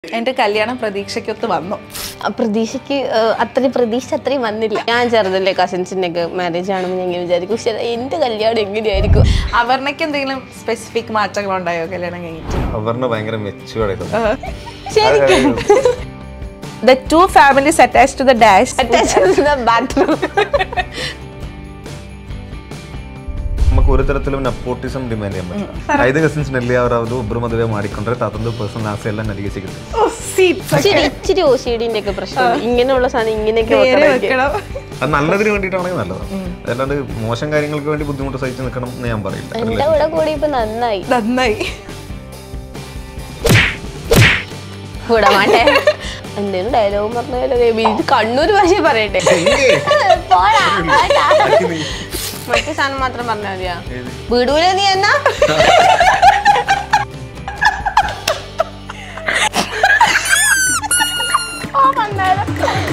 എന്റെ കല്യാണം പ്രതീക്ഷയ്ക്കൊത്ത് വന്നു ആ പ്രതീക്ഷയ്ക്ക് ഏഹ്, അത്രയും പ്രതീക്ഷ അത്രയും വന്നില്ല ഞാൻ ചെറുതല്ലേ കസിൻസിന്റെ ഒക്കെ മാരേജ് ആണെന്ന് ഞാൻ ഇങ്ങനെ വിചാരിക്കും പക്ഷേ എന്റെ കല്യാണം എങ്ങനെയായിരിക്കും അവർണയ്ക്ക് എന്തെങ്കിലും സ്പെസിഫിക് മാറ്റങ്ങൾ ഉണ്ടായോ കല്യാണം കഴിഞ്ഞിട്ട് അവരുടെ ഭയങ്കര മെച്ചുവേർഡ് ശരിക്കും the two families attach to the dash bathroom നമുക്ക് ഒരു തരത്തിലും ನೆಪೋಟಿಸಮ್ ಡಿಮ್ಯಾಂಡ್ ചെയ്യാൻ പറ്റും ಐದು ಕಸಿನ್ಸ್ನಲ್ಲಿ ಅವರದು ಒಬ್ಬರು ಮದುವೆ ಮಾಡಿಕೊಂಡ್ರೆ ತಾತಂದು ಪರ್ಸನಲ್ ಆಸೆ ಎಲ್ಲ ನನಗೆ ಸಿಗುತ್ತೆ ഇച്ചിരി ഇച്ചിരി ഒ സി ഡിന്റെ ഒക്കെ പ്രശ്നം ഇങ്ങനെയുള്ള സാധനം ഇങ്ങനെയൊക്കെ വെക്കണം എനിക്ക്. അത് നല്ലതിന് വേണ്ടിയിട്ടാണെങ്കിൽ നല്ലതാണ് അല്ലാണ്ട് മോശം കാര്യങ്ങൾക്ക് വേണ്ടി ബുദ്ധിമുട്ട് സഹിച്ച് നിൽക്കണം എന്ന് ഞാൻ പറയില്ല എന്റെ കൂടെ കൂടി ഇപ്പൊ നന്നായി നന്നായി കൂടെ മാട്ടെ എന്തേലും ഡയലോഗും പറഞ്ഞാലോ ഇത് കണ്ണൂർ ഭാഷ പറയട്ടെ പോടാ, പോടാ. മറ്റേ സാധനം മാത്രം പറഞ്ഞാൽ മതിയാ വിടൂല നീ എന്നാ ഓ, പണ്ടാരം.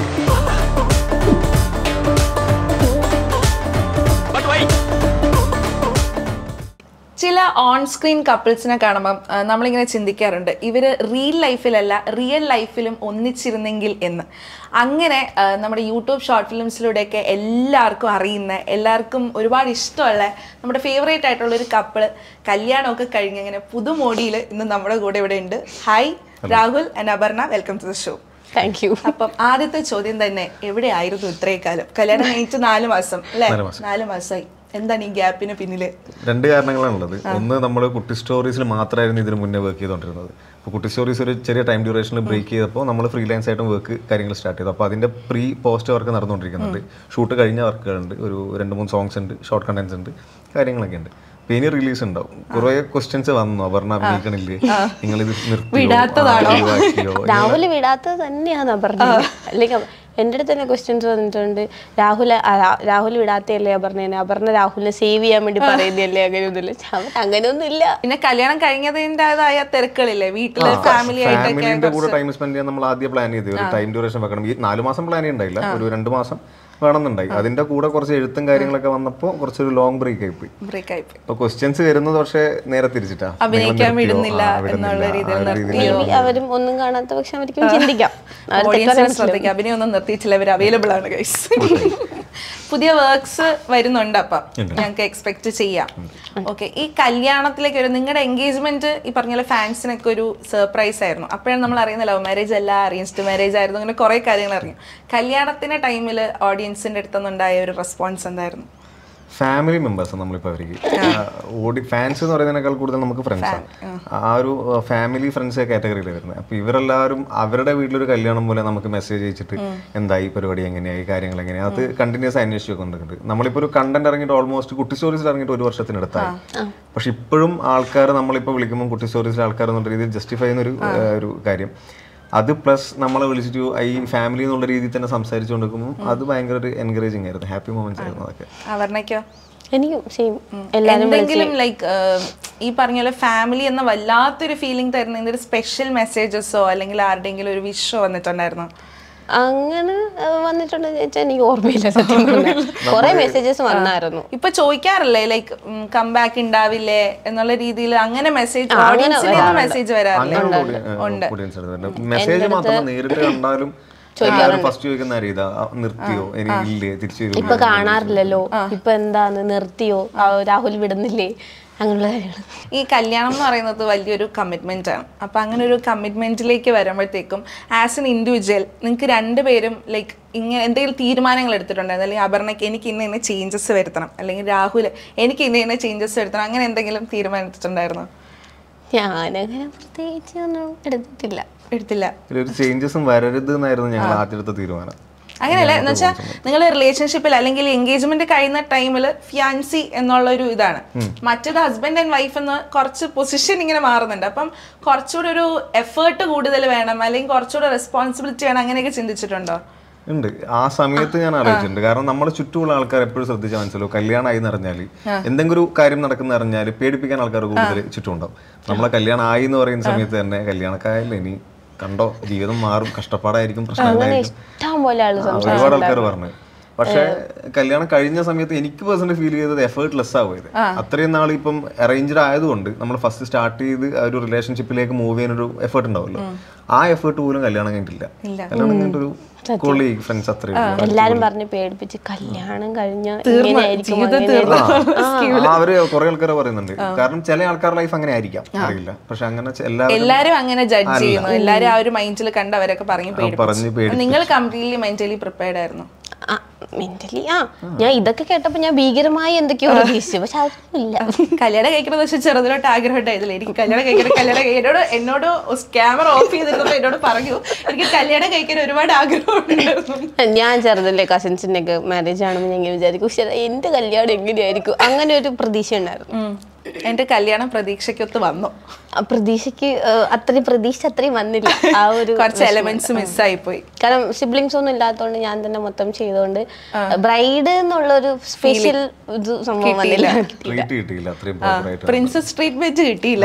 ചില ഓൺ സ്ക്രീൻ കപ്പിൾസിനെ കാണുമ്പം ആ, നമ്മളിങ്ങനെ ചിന്തിക്കാറുണ്ട് ഇവര് റിയൽ ലൈഫിലല്ല റിയൽ ലൈഫിലും ഒന്നിച്ചിരുന്നെങ്കിൽ എന്ന് അങ്ങനെ ആ, നമ്മുടെ യൂട്യൂബ് ഷോർട്ട് ഫിലിംസിലൂടെയൊക്കെ എല്ലാവർക്കും അറിയുന്ന എല്ലാവർക്കും ഒരുപാട് ഇഷ്ടമുള്ള നമ്മുടെ ഫേവറേറ്റ് ആയിട്ടുള്ള ഒരു കപ്പിള് കല്യാണമൊക്കെ കഴിഞ്ഞ് അങ്ങനെ പുതുമോടിയിൽ ഇന്ന് നമ്മുടെ കൂടെ ഇവിടെ ഉണ്ട് hi Rahul and Aparna welcome to the show thank you അപ്പം ആദ്യത്തെ ചോദ്യം തന്നെ എവിടെയായിരുന്നു ഇത്രയും കാലം കല്യാണം കഴിഞ്ഞിട്ട് നാല് മാസം അല്ലേ നാല് മാസം. നാല് മാസമായി എന്താണ് ഈ ഗ്യാപ്പിന് പിന്നില് രണ്ട് കാരണങ്ങളാണുള്ളത് ഒന്ന് നമ്മൾ കുട്ടി സ്റ്റോറീസിൽ മാത്രമായിരുന്നു ഇതിന് മുന്നേ വർക്ക് ചെയ്തുകൊണ്ടിരുന്നത് അപ്പോൾ കുട്ടി സ്റ്റോറീസ് ഒരു ചെറിയ ടൈം ഡ്യൂറേഷനിൽ ബ്രേക്ക് ചെയ്തപ്പോൾ നമ്മൾ ഫ്രീലാൻസ് ആയിട്ടും വർക്ക് കാര്യങ്ങൾ സ്റ്റാർട്ട് ചെയ്തു അപ്പോൾ അതിൻ്റെ പ്രീ പോസ്റ്റ് വർക്ക് നടന്നുകൊണ്ടിരിക്കുന്നുണ്ട് ഷൂട്ട് കഴിഞ്ഞ വർക്കുകളുണ്ട് ഒരു രണ്ട് മൂന്ന് സോങ്സ് ഉണ്ട് ഷോർട്ട് കണ്ടന്റ്സ് ഉണ്ട് കാര്യങ്ങളൊക്കെ ഉണ്ട് അപ്പോൾ ഇനി റിലീസ് ഉണ്ടാവും കുറേ ക്വസ്റ്റ്യൻസ് വന്നു അപർണ അഭിനയിക്കണില്ലേ നിങ്ങൾ ഇത് വിടാത്തതാണോ? നിർത്തിയോ രാഹുൽ വിടാത്തത് തന്നെയാന്നാ പറഞ്ഞത് അല്ലെങ്കിൽ എൻ്റെ അടുത്ത് തന്നെ ക്വസ്റ്റ്യൻസ് വന്നിട്ടുണ്ട് രാഹുൽ ആ, രാ- രാഹുൽ വിടാത്തയല്ലേ അപർണേനെ അപർണ രാഹുലിനെ സേവ് ചെയ്യാൻ വേണ്ടി പറയുന്നതല്ലേ അങ്ങനെയൊന്നുമില്ല അവൻ അങ്ങനെയൊന്നും ഇല്ല പിന്നെ കല്യാണം കഴിഞ്ഞതിൻ്റെതായ തിരക്കുകളില്ലേ വീട്ടില് ഫാമിലി ആയിട്ടൊക്കെ ഫാമിലിന്റെ കൂടെ ടൈം സ്പെൻഡ് ചെയ്യാൻ നമ്മൾ ആദ്യം പ്ലാൻ ചെയ്തു ഒരു ടൈം ഡ്യൂറേഷൻ വെക്കണം ഈ നാല് മാസം പ്ലാൻ ചെയ്യണ്ടായില്ല ഒരു രണ്ട് മാസം വേണമെന്നുണ്ടായി അതിന്റെ കൂടെ കുറച്ച് എഴുത്തും കാര്യങ്ങളൊക്കെ വന്നപ്പോൾ കുറച്ചൊരു ലോങ് ബ്രേക്ക് ആയി പോയി ബ്രേക്ക് ആയിപ്പോയി ഇപ്പൊ ക്വസ്റ്റ്യൻസ് വരുന്നത് പക്ഷേ നേരെ തിരിച്ചിട്ടാ നിങ്ങൾ അഭിനയിക്കാൻ നിർത്തിയോ? വിടുന്നില്ല ആ, വിടുന്നില്ല. എന്നുള്ള ആ രീതിയിൽ ഒരു നിർത്തിയോ? രീതിയിൽ Maybe അവരും ഒന്നും കാണാത്ത പക്ഷെ അവർക്കും ചിന്തിക്കാം അവർ ഓഡിയൻസിനെ തെറ്റാൻ ശ്രദ്ധിക്കുക അഭിനയം ഒന്നും നിർത്തിയിട്ടില്ല ഇവർ അവൈലബിൾ ആണ് ഗൈസ് പുതിയ വർക്ക്സ് വരുന്നുണ്ട് അപ്പം ഞങ്ങൾക്ക് എക്സ്പെക്ട് ചെയ്യാം ഓക്കെ ഈ കല്യാണത്തിലേക്ക് ഒരു നിങ്ങളുടെ എൻഗേജ്മെന്റ് ഈ പറഞ്ഞ പോലെ ഫാൻസിനൊക്കെ ഒരു സർപ്രൈസ് ആയിരുന്നു അപ്പോഴാണ് നമ്മൾ അറിയുന്ന ലവ് മാരേജ് അല്ല അറേഞ്ച്ഡ് മാരേജ് ആയിരുന്നു അങ്ങനെ കുറെ കാര്യങ്ങൾ അറിഞ്ഞു കല്യാണത്തിന്റെ ടൈമിൽ ഓഡിയൻസിന്റെ അടുത്തുനിന്നുണ്ടായ ഒരു റെസ്പോൺസ് എന്തായിരുന്നു ഫാമിലി മെമ്പേഴ്സ് നമ്മളിപ്പോൾ അവർക്ക് ഓടി ഫാൻസ് എന്ന് പറയുന്നതിനേക്കാൾ കൂടുതൽ നമുക്ക് ഫ്രണ്ട്സാണ് ആ ഒരു ഫാമിലി ഫ്രണ്ട്സ് കാറ്റഗറിയിൽ വരുന്നത് അപ്പോൾ ഇവരെല്ലാവരും അവരുടെ വീട്ടിലൊരു കല്യാണം പോലെ നമുക്ക് മെസ്സേജ് അയച്ചിട്ട് എന്തായി പരിപാടി എങ്ങനെയായി കാര്യങ്ങൾ എങ്ങനെയാണ് അത് കണ്ടിന്യൂസ് അന്വേഷിച്ച് കൊണ്ടിട്ടുണ്ട് നമ്മളിപ്പോൾ ഒരു കണ്ടന്റ് ഇറങ്ങിയിട്ട് ഓൾമോസ്റ്റ് കുട്ടി സ്റ്റോറീസിൽ ഇറങ്ങിയിട്ട് ഒരു വർഷത്തിനടുത്തായി പക്ഷെ ഇപ്പോഴും ആൾക്കാർ നമ്മളിപ്പോൾ വിളിക്കുമ്പോൾ കുട്ടി സ്റ്റോറീസിലെ ആൾക്കാർ എന്നുള്ള രീതിയിൽ ജസ്റ്റിഫൈ ചെയ്യുന്ന ഒരു ഏഹ്, ഒരു കാര്യം അത് പ്ലസ് നമ്മളെ വിളിച്ചിട്ട് ഈ ഫാമിലി എന്നുള്ള രീതിയിൽ തന്നെ സംസാരിച്ചു കൊണ്ടിരിക്കുമ്പോൾ അത് ഭയങ്കര ഒരു എൻകറേജിങ് ആയിരുന്നു ഹാപ്പി മൊമെന്റ്സ് ആയിരുന്നു അതൊക്കെ അവർണയ്ക്കോ എനിക്കും സെയിം എല്ലാവരും എന്തെങ്കിലും ലൈക്ക് ഈ പറഞ്ഞ പോലെ ഫാമിലി എന്ന വല്ലാത്തൊരു ഫീലിംഗ് തരുന്ന എന്തൊരു സ്പെഷ്യൽ മെസ്സേജസോ അല്ലെങ്കിൽ ആരുടെയെങ്കിലും ഒരു വിഷോ വന്നിട്ടുണ്ടായിരുന്നോ അങ്ങനെ ഏഹ്, വന്നിട്ടുണ്ടെന്ന് ചോദിച്ചാൽ എനിക്ക് ഓർമ്മയില്ല സത്യം പറഞ്ഞാൽ കുറെ മെസ്സേജസ് വന്നായിരുന്നു ഇപ്പൊ ചോദിക്കാറില്ലേ ലൈക്ക് കം ബാക്ക് ഉണ്ടാവില്ലേ എന്നുള്ള രീതിയിൽ അങ്ങനെ മെസ്സേജ് ആ, അങ്ങനെ ഓഡിയൻസിന് വരാറുണ്ട്. മെസ്സേജ് വരാറില്ലേ ഓഡിയൻസ് മെസ്സേജ് മാത്രമല്ല നേരിട്ട് കണ്ടാലും ഫസ്റ്റ് ചോദിക്കുന്ന ആരും ഇതാ ആ, നിർത്തിയോ ഇനി ഇല്ലേ തിരിച്ചു വരും ഇപ്പൊ കാണാറില്ലല്ലോ ഇപ്പൊ എന്താന്ന് നിർത്തിയോ ആ, രാഹുൽ വിടുന്നില്ലേ അങ്ങനെയുള്ള കാര്യങ്ങൾ ഈ കല്യാണം എന്ന് പറയുന്നത് വലിയൊരു കമ്മിറ്റ്മെന്റ് ആണ് അപ്പൊ അങ്ങനെ ഒരു കമ്മിറ്റ്മെന്റിലേക്ക് വരുമ്പോഴത്തേക്കും ആസ് എൻ ഇൻഡിവിജ്വൽ നിങ്ങൾക്ക് രണ്ടുപേരും ലൈക്ക് ഇങ്ങനെ എന്തെങ്കിലും തീരുമാനങ്ങൾ എടുത്തിട്ടുണ്ടായിരുന്നു അല്ലെങ്കിൽ അപർണയ്ക്ക് എനിക്ക് ഇന്ന ഇന്ന ചേഞ്ചസ് വരുത്തണം അല്ലെങ്കിൽ രാഹുൽ എനിക്ക് ഇന്ന ഇന്ന ചേഞ്ചസ് വരുത്തണം അങ്ങനെ എന്തെങ്കിലും തീരുമാനിച്ചിട്ടുണ്ടായിരുന്നോ ഞാനങ്ങനെ പ്രത്യേകിച്ച് ഒന്നും എടുത്തിട്ടില്ല എടുത്തില്ല ഒരു ചേഞ്ചസും വരരുത് എന്നായിരുന്നു ഞങ്ങൾ ആദ്യത്തെ തീരുമാനം അങ്ങനെയല്ല എന്ന് വെച്ചാൽ നിങ്ങൾ റിലേഷൻഷിപ്പിൽ അല്ലെങ്കിൽ എൻഗേജ്മെന്റ് കഴിയുന്ന ടൈമിൽ ഫിയാൻസി എന്നുള്ള ഒരു ഇതാണ് മറ്റേത് ഹസ്ബൻഡ് ആൻഡ് വൈഫ് എന്ന് കുറച്ച് പൊസിഷൻ ഇങ്ങനെ മാറുന്നുണ്ട് അപ്പം കുറച്ചുകൂടെ ഒരു എഫേർട്ട് കൂടുതൽ വേണം അല്ലെങ്കിൽ കുറച്ചുകൂടെ റെസ്പോൺസിബിലിറ്റി വേണം അങ്ങനെയൊക്കെ ചിന്തിച്ചിട്ടുണ്ടോ ഉണ്ട് ആ സമയത്ത് ഞാൻ ആലോചിച്ചിട്ടുണ്ട് കാരണം നമ്മുടെ ചുറ്റുമുള്ള ആൾക്കാർ എപ്പോഴും ശ്രദ്ധിച്ചാൽ മനസ്സിലാവും കല്യാണം ആയി എന്നറിഞ്ഞാൽ എന്തെങ്കിലും ഒരു കാര്യം നടക്കുന്ന അറിഞ്ഞാൽ പേടിപ്പിക്കാൻ ആൾക്കാർ കൂടുതൽ ചുറ്റും ഉണ്ടാവും നമ്മളെ കല്യാണം ആയി എന്ന് പറയുന്ന സമയത്ത് തന്നെ കല്യാണക്കായല്ലേ ഇനി കണ്ടോ ജീവിതം മാറും കഷ്ടപ്പാടായിരിക്കും അങ്ങനെ പ്രശ്നങ്ങളായിരിക്കും ഇഷ്ടം പോലെ ആള് ആ, ഒരുപാട് ആൾക്കാർ പറഞ്ഞു പക്ഷെ കല്യാണം കഴിഞ്ഞ സമയത്ത് എനിക്ക് പേഴ്സണലി ഫീൽ ചെയ്തത് എഫേർട്ട് ലെസ് ആവുന്നത് അത്രയും നാൾ ഇപ്പം അറേഞ്ച്ഡ് ആയതുകൊണ്ട് നമ്മൾ ഫസ്റ്റ് സ്റ്റാർട്ട് ചെയ്ത് ആ ഒരു റിലേഷൻഷിപ്പിലേക്ക് മൂവ് ചെയ്യാനൊരു എഫേർട്ട് ഉണ്ടാവുമല്ലോ ആ എഫേർട്ട് പോലും കല്യാണം കഴിഞ്ഞിട്ടില്ല കല്യാണം കഴിഞ്ഞിട്ടൊരു കൊളീഗ് ഫ്രണ്ട്സ് അത്രയും ഉള്ളൂ. എല്ലാരും പറഞ്ഞ് പേടിപ്പിച്ച് കല്യാണം കഴിഞ്ഞ ഇങ്ങനെയായിരിക്കും അങ്ങനെയായിരിക്കും. ആ, അവര് കുറെ ആൾക്കാരെ പറയുന്നുണ്ട് കാരണം ചില ആൾക്കാരുടെ ലൈഫ് അങ്ങനെ ആയിരിക്കാം അറിയില്ല പക്ഷെ അങ്ങനെ ചെ- എല്ലാവരും എല്ലാരും അങ്ങനെ ജഡ്ജ് ചെയ്യുന്നു എല്ലാരും ആ ഒരു മൈൻഡിൽ കണ്ടവരൊക്കെ പറഞ്ഞു പറഞ്ഞ് പേടിപ്പിച്ചു പേടിപ്പിച്ചു. നിങ്ങൾ കംപ്ലീറ്റ്ലി മെന്റലി പ്രിപ്പയർഡ് ആയിരുന്നു ആ മെന്റലി ആ ഞാൻ ഇതൊക്കെ കേട്ടപ്പോ ഞാൻ ഭീകരമായി എന്തൊക്കെയോ പ്രതീക്ഷിച്ചു പക്ഷെ അതൊന്നും ഇല്ല കല്യാണം കഴിക്കണമെന്ന് വെച്ചാൽ ചെറുതിലോട്ട് ആഗ്രഹമായിട്ടില്ല എനിക്ക് കല്യാണം കഴിക്കണം കല്യാണം കഴിക്കണം എന്നോട് എന്നോട് ക്യാമറ ഓഫ് ചെയ്തിരുന്നപ്പോൾ എന്നോട് പറഞ്ഞു എനിക്ക് കല്യാണം കഴിക്കാൻ ഒരുപാട് ആഗ്രഹമുണ്ടായിരുന്നു ഞാൻ ചെറുതല്ലേ കസിൻസിന്റെ ഒക്കെ മാരേജ് ആണെന്ന് ഞാൻ ഇങ്ങനെ വിചാരിക്കും പക്ഷെ എന്റെ കല്യാണം എങ്ങനെയായിരിക്കും അങ്ങനെ ഒരു പ്രതീക്ഷ ഉണ്ടായിരുന്നു ഉം. എന്റെ കല്യാണം പ്രതീക്ഷയ്ക്കൊത്ത് വന്നു ആ പ്രതീക്ഷയ്ക്ക് ഏഹ്, അത്രയും പ്രതീക്ഷ അത്രയും വന്നില്ല ആ ഒരു കുറച്ച് എലമെന്റ്സ് മിസ്സായി പോയി കാരണം സിബ്ലിങ്സ് ഒന്നും ഇല്ലാത്തതുകൊണ്ട് ഞാൻ തന്നെ മൊത്തം ചെയ്തുകൊണ്ട് ബ്രൈഡ് എന്നുള്ള ഒരു സ്പെഷ്യൽ ഇത് സംഭവം വന്നില്ല ട്രീറ്റ് കിട്ടിയില്ല അത്രയും proper ആയിട്ട് പ്രിൻസസ് ട്രീറ്റ്മെന്റ് കിട്ടിയില്ല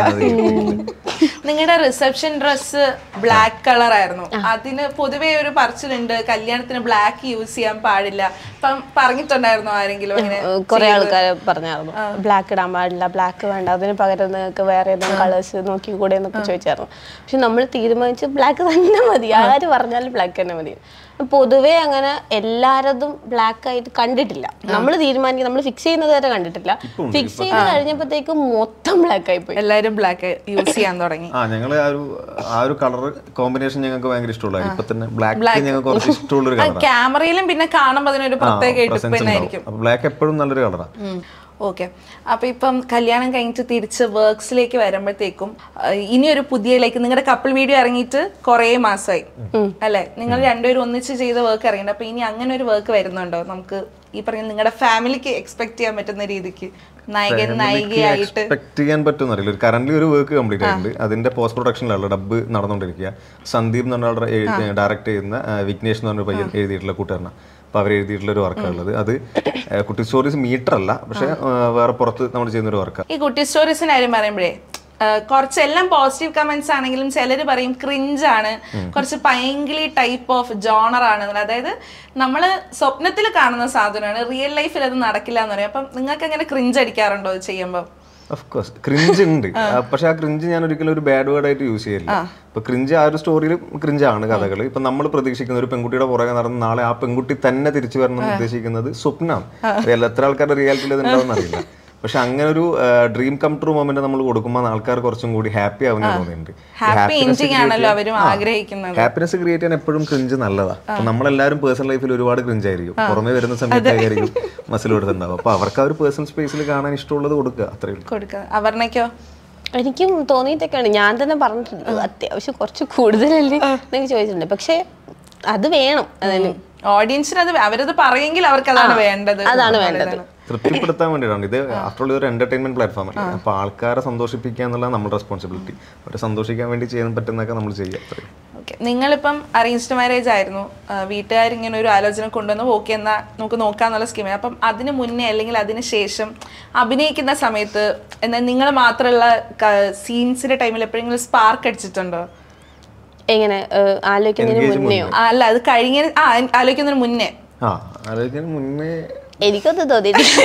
നിങ്ങളുടെ റിസപ്ഷൻ ഡ്രസ് ബ്ലാക്ക് കളർ ആയിരുന്നു അതിന് പൊതുവേ ഒരു പറച്ചിലുണ്ട് കല്യാണത്തിന് ബ്ലാക്ക് യൂസ് ചെയ്യാൻ പാടില്ല ഇപ്പം പറഞ്ഞിട്ടുണ്ടായിരുന്നു ആരെങ്കിലും അങ്ങനെ കുറെ ആൾക്കാർ പറഞ്ഞായിരുന്നു ബ്ലാക്ക് ഇടാൻ പാടില്ല ബ്ലാക്ക് വേണ്ട അതിന് പകരം നിങ്ങൾക്ക് വേറെ ഏതെങ്കിലും കളേഴ്സ് നോക്കിക്കൂടെ എന്നൊക്കെ ചോദിച്ചായിരുന്നു പക്ഷെ നമ്മൾ തീരുമാനിച്ചു ബ്ലാക്ക് തന്നെ മതി ആര് പറഞ്ഞാലും ബ്ലാക്ക് തന്നെ മതി പൊതുവേ അങ്ങനെ എല്ലാരതും ബ്ലാക്ക് ആയിട്ട് കണ്ടിട്ടില്ല നമ്മൾ തീരുമാനിക്കും നമ്മൾ ഫിക്സ് ചെയ്യുന്നത് വരെ കണ്ടിട്ടില്ല ഫിക്സ് ചെയ്ത് കഴിഞ്ഞപ്പോഴത്തേക്കും മൊത്തം ബ്ലാക്ക് ആയി പോയി എല്ലാരും ബ്ലാക്ക് യൂസ് ചെയ്യാൻ തുടങ്ങി ആ ഞങ്ങള് ആ ഒരു ആ ഒരു കളർ കോമ്പിനേഷൻ ഞങ്ങൾക്ക് ഭയങ്കര ഇഷ്ടമുള്ള ഇപ്പൊ തന്നെ ബ്ലാക്ക് ഞങ്ങൾക്ക് കുറച്ച് ഇഷ്ടമുള്ള ഒരു കളറാണ് ക്യാമറയിലും പിന്നെ കാണുമ്പോൾ അതിനൊരു പ്രത്യേക എടുപ്പ് തന്നെ ആയിരിക്കും അപ്പൊ ബ്ലാക്ക് എപ്പോഴും നല്ലൊരു കളറാണ് ഓക്കെ അപ്പൊ ഇപ്പം കല്യാണം കഴിഞ്ഞിട്ട് തിരിച്ച് വർക്ക്സിലേക്ക് വരുമ്പോഴത്തേക്കും ഇനി ഒരു പുതിയ ലൈക്ക് നിങ്ങളുടെ കപ്പിൾ വീഡിയോ ഇറങ്ങിയിട്ട് കുറേ മാസമായി അല്ലെ നിങ്ങൾ രണ്ടുപേരും ഒന്നിച്ച് ചെയ്ത വർക്ക് ഇറങ്ങിയിട്ട് അപ്പൊ ഇനി അങ്ങനെ ഒരു വർക്ക് വരുന്നുണ്ടോ നമുക്ക് ഈ പറഞ്ഞ നിങ്ങളുടെ ഫാമിലിക്ക് എക്സ്പെക്ട് ചെയ്യാൻ പറ്റുന്ന രീതിക്ക് നായകൻ നായികയായിട്ട് എക്സ്പെക്ട് ചെയ്യാൻ പറ്റുമെന്ന് അറിയില്ല കറന്റ് ഒരു വർക്ക് കംപ്ലീറ്റ് ആയിട്ടുണ്ട് അതിന്റെ പോസ്റ്റ് പ്രൊഡക്ഷനിലുള്ള ഡബ് നടന്നുകൊണ്ടിരിക്കുക സന്ദീപ് എന്ന് പറഞ്ഞ ഡയറക്ട് ചെയ്യുന്ന ആ, വിഘ്നേഷ് എന്ന് പറഞ്ഞ പയ്യൻ എഴുതിയിട്ടുള്ള കൂട്ടുകാരനാണ് അപ്പൊ അവർ എഴുതിയിട്ടുള്ള ഒരു വർക്കാണ് ഉള്ളത് അത് ആ, കുട്ടി സ്റ്റോറീസ് മീറ്റർ അല്ല പക്ഷെ ആ, വേറെ പുറത്ത് നമ്മൾ ചെയ്യുന്ന ഒരു വർക്കാണ് ഈ കുട്ടി സ്റ്റോറീസിന്റെ കാര്യം പറയുമ്പോഴേ ആ, കുറച്ചെല്ലാം പോസിറ്റീവ് കമന്റ്സ് ആണെങ്കിലും ചിലർ പറയും ക്രിഞ്ച് ആണ് കുറച്ച് പൈങ്കിളി ടൈപ്പ് ഓഫ് ജോണർ ആണ് എന്ന്. അതായത് നമ്മൾ സ്വപ്നത്തിൽ കാണുന്ന സാധനമാണ് റിയൽ ലൈഫിൽ അത് നടക്കില്ല എന്ന് പറയും അപ്പം നിങ്ങൾക്ക് അങ്ങനെ ക്രിഞ്ച് അടിക്കാറുണ്ടോ അത് ചെയ്യുമ്പോൾ ഓഫ് കോഴ്സ് ക്രിഞ്ച് ഉണ്ട് ആ, പക്ഷെ ആ ക്രിഞ്ച് ഞാൻ ഒരിക്കലും ഒരു ബാഡ് വേർഡ് ആയിട്ട് യൂസ് ചെയ്യില്ല ഇപ്പൊ ക്രിഞ്ച് ആ ഒരു സ്റ്റോറിയിൽ ക്രിഞ്ച് ആണ് കഥകൾ ഇപ്പൊ നമ്മൾ പ്രതീക്ഷിക്കുന്ന ഒരു പെൺകുട്ടിയുടെ പുറകെ നടന്ന് നാളെ ആ പെൺകുട്ടി തന്നെ തിരിച്ചു വരണം എന്ന് ഉദ്ദേശിക്കുന്നത് സ്വപ്നമാണ് അറിയാലോ എത്ര ആൾക്കാരുടെ റിയാലിറ്റിയിൽ അത് ഉണ്ടാവും അറിയില്ല പക്ഷെ അങ്ങനെ ഒരു ഡ്രീം കം ട്രൂ മൊമെന്റ് നമ്മൾ കൊടുക്കുമ്പോൾ ആൾക്കാർ കുറച്ചും കൂടി ഹാപ്പി ആവുന്ന തോന്നിയിട്ടുണ്ട് ഹാപ്പി എൻഡിങ് ആണല്ലോ അവരും ആഗ്രഹിക്കുന്നത് ഹാപ്പിനെസ് ക്രിയേറ്റ് ചെയ്യാൻ എപ്പോഴും ക്രിഞ്ച് നല്ലതാ അപ്പൊ നമ്മളെല്ലാരും പേഴ്സണൽ ലൈഫിൽ ഒരുപാട് ക്രിഞ്ച് ആയിരിക്കും പുറമെ വരുന്ന സമയത്തായിരിക്കും മസിൽ കൊടുത്തിട്ടുണ്ടാവും അപ്പൊ അവർക്ക് ആ ഒരു പേഴ്സണൽ സ്പേസിൽ കാണാൻ ഇഷ്ടമുള്ളത് കൊടുക്കുക അത്രേ ഉള്ളൂ കൊടുക്കുക അവർണയ്ക്കോ എനിക്കും തോന്നിയിട്ടൊക്കെയാണ് ഞാൻ തന്നെ പറഞ്ഞിട്ടുണ്ട് അത്യാവശ്യം കുറച്ച് കൂടുതലല്ലേ എന്നൊക്കെ ചോദിച്ചിട്ടുണ്ട് പക്ഷെ അത് വേണം അതിന് ഓഡിയൻസിന് അത് അവരത് പറയെങ്കിൽ അവർക്ക് അതാണ് വേണ്ടത് അതാണ് വേണ്ടത് തൃപ്തിപ്പെടുത്താൻ വേണ്ടിയിട്ടാണ് ഇത് ആഫ്റ്റർ ഓൾ ഒരു എന്റർടൈൻമെന്റ് പ്ലാറ്റ്ഫോം അല്ലേ അപ്പൊ ആൾക്കാരെ സന്തോഷിപ്പിക്കുക എന്നുള്ള നമ്മുടെ റെസ്പോൺസിബിലിറ്റി അവരെ സന്തോഷിക്കാൻ വേണ്ടി ചെയ്യാൻ പറ്റുന്നതൊക്കെ നമ്മൾ ചെയ്യുക അത്രയും ഓക്കെ നിങ്ങളിപ്പം അറേഞ്ച്ഡ് മാരേജ് ആയിരുന്നു വീട്ടുകാർ ഇങ്ങനെ ഒരു ആലോചന കൊണ്ടുവന്ന് ഓക്കെ എന്നാ നമുക്ക് നോക്കാന്നുള്ള സ്കീം അപ്പം അതിന് മുന്നേ അല്ലെങ്കിൽ അതിന് ശേഷം അഭിനയിക്കുന്ന സമയത്ത് എന്നാൽ നിങ്ങൾ മാത്രമുള്ള സീൻസിന്റെ ടൈമിൽ എപ്പോഴെങ്കിലും സ്പാർക്ക് അടിച്ചിട്ടുണ്ടോ എങ്ങനെ ഏഹ്, ആലോചിക്കുന്നതിന് മുന്നെയോ ആ, അല്ല അത് കഴിഞ്ഞ ആ ആലോചിക്കുന്നതിന് മുന്നേ ആ ആലോചിക്കാൻ മുന്നേ എനിക്കൊന്നും തോന്നിയിട്ടില്ല